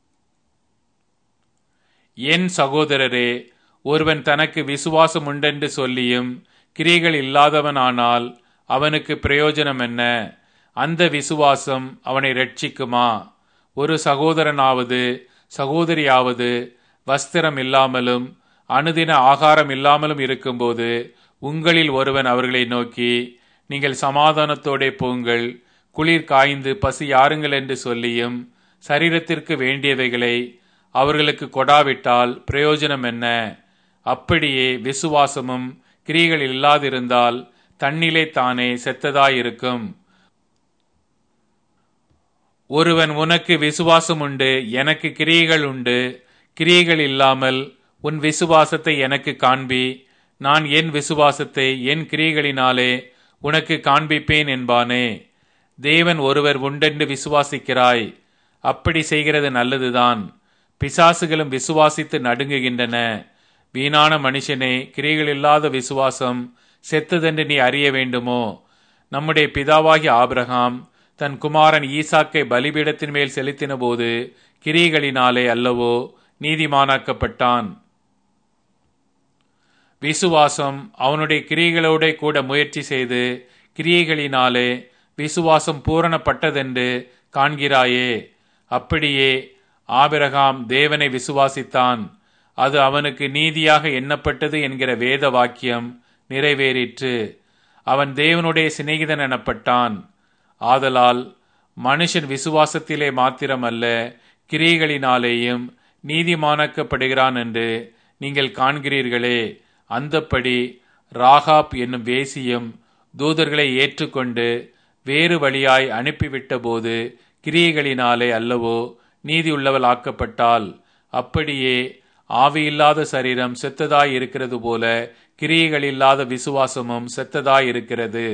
Speaker 1: என் சகோதரரே ஒருவன் தனக்கு விசுவாசம் உண்டென்று சொல்லியும் கிரிகள் இல்லாதவனானால் அவனுக்கு பிரயோஜனம் என்ன அந்த விசுவாசம் அவனை ரட்சிக்குமா ஒரு சகோதரனாவது சகோதரியாவது வஸ்திரம் இல்லாமலும் அனுதின ஆகாரம் இல்லாமலும் இருக்கும்போது உங்களில் ஒருவன் அவர்களை நோக்கி நீங்கள் சமாதானத்தோடே போங்கள் குளிர் காய்ந்து பசி யாருங்கள் என்று சொல்லியும் சரீரத்திற்கு வேண்டியவைகளை அவர்களுக்கு கொடாவிட்டால் பிரயோஜனம் என்ன அப்படியே விசுவாசமும் கிரிகள் இல்லாதிருந்தால் தன்னிலே தானே செத்ததாயிருக்கும் ஒருவன் உனக்கு விசுவாசம் உண்டு எனக்கு கிரியைகள் உண்டு கிரியைகள் இல்லாமல் உன் விசுவாசத்தை எனக்கு காண்பி நான் என் விசுவாசத்தை என் கிரியைகளினாலே உனக்கு காண்பிப்பேன் என்பானே தேவன் ஒருவர் உண்டென்று விசுவாசிக்கிறாய் அப்படி செய்கிறது நல்லதுதான் பிசாசுகளும் விசுவாசித்து நடுங்குகின்றன வீணான மனுஷனே கிரிகள் இல்லாத விசுவாசம் செத்ததென்று நீ அறிய வேண்டுமோ நம்முடைய பிதாவாகிய ஆபிரகாம் தன் குமாரன் ஈசாக்கை பலிபீடத்தின் மேல் செலுத்தின போது கிரிகளினாலே அல்லவோ நீதிமானாக்கப்பட்டான் விசுவாசம் அவனுடைய கிரியைகளோட கூட முயற்சி செய்து கிரியைகளினாலே விசுவாசம் பூரணப்பட்டதென்று காண்கிறாயே அப்படியே ஆபிரகாம் தேவனை விசுவாசித்தான் அது அவனுக்கு நீதியாக எண்ணப்பட்டது என்கிற வேத வாக்கியம் நிறைவேறிற்று அவன் தேவனுடைய சிநேகிதன் எனப்பட்டான் ஆதலால் மனுஷன் விசுவாசத்திலே மாத்திரமல்ல கிரியைகளினாலேயும் நீதிமானாக்கப்படுகிறான் என்று நீங்கள் காண்கிறீர்களே அந்தப்படி ராகாப் என்னும் வேசியும் தூதர்களை ஏற்றுக்கொண்டு வேறு வழியாய் அனுப்பிவிட்ட போது கிரியைகளினாலே அல்லவோ நீதி உள்ளவள் ஆக்கப்பட்டால் அப்படியே ஆவியில்லாத சரீரம் செத்ததாய் இருக்கிறது போல கிரியைகள் இல்லாத விசுவாசமும் செத்ததாய் இருக்கிறது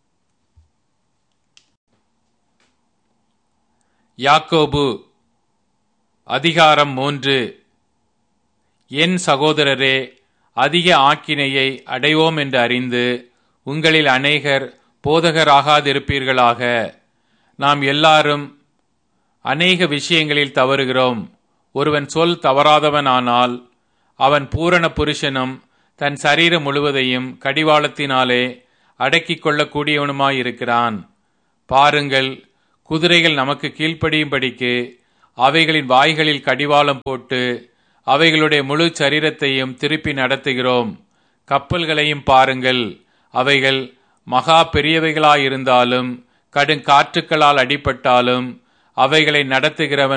Speaker 1: யாக்கோபு அதிகாரம் மூன்று என் சகோதரரே அதிக ஆக்கினையை அடைவோம் என்று அறிந்து உங்களில் அநேகர் போதகராகாதிருப்பீர்களாக நாம் எல்லாரும் அநேக விஷயங்களில் தவறுகிறோம் ஒருவன் சொல் தவறாதவனானால் அவன் பூரண புருஷனும் தன் சரீரம் முழுவதையும் கடிவாளத்தினாலே அடக்கிக் கொள்ளக்கூடியவனுமாயிருக்கிறான் பாருங்கள் குதிரைகள் நமக்கு கீழ்ப்படியும்படிக்கு அவைகளின் வாய்களில் கடிவாளம் போட்டு அவைகளுடைய முழு சரீரத்தையும் திருப்பி நடத்துகிறோம் கப்பல்களையும் பாருங்கள் அவைகள் மகா பெரியவைகளாயிருந்தாலும் கடுங்காற்றுக்களால் அடிபட்டாலும் அவைகளை நடத்துகிறவன்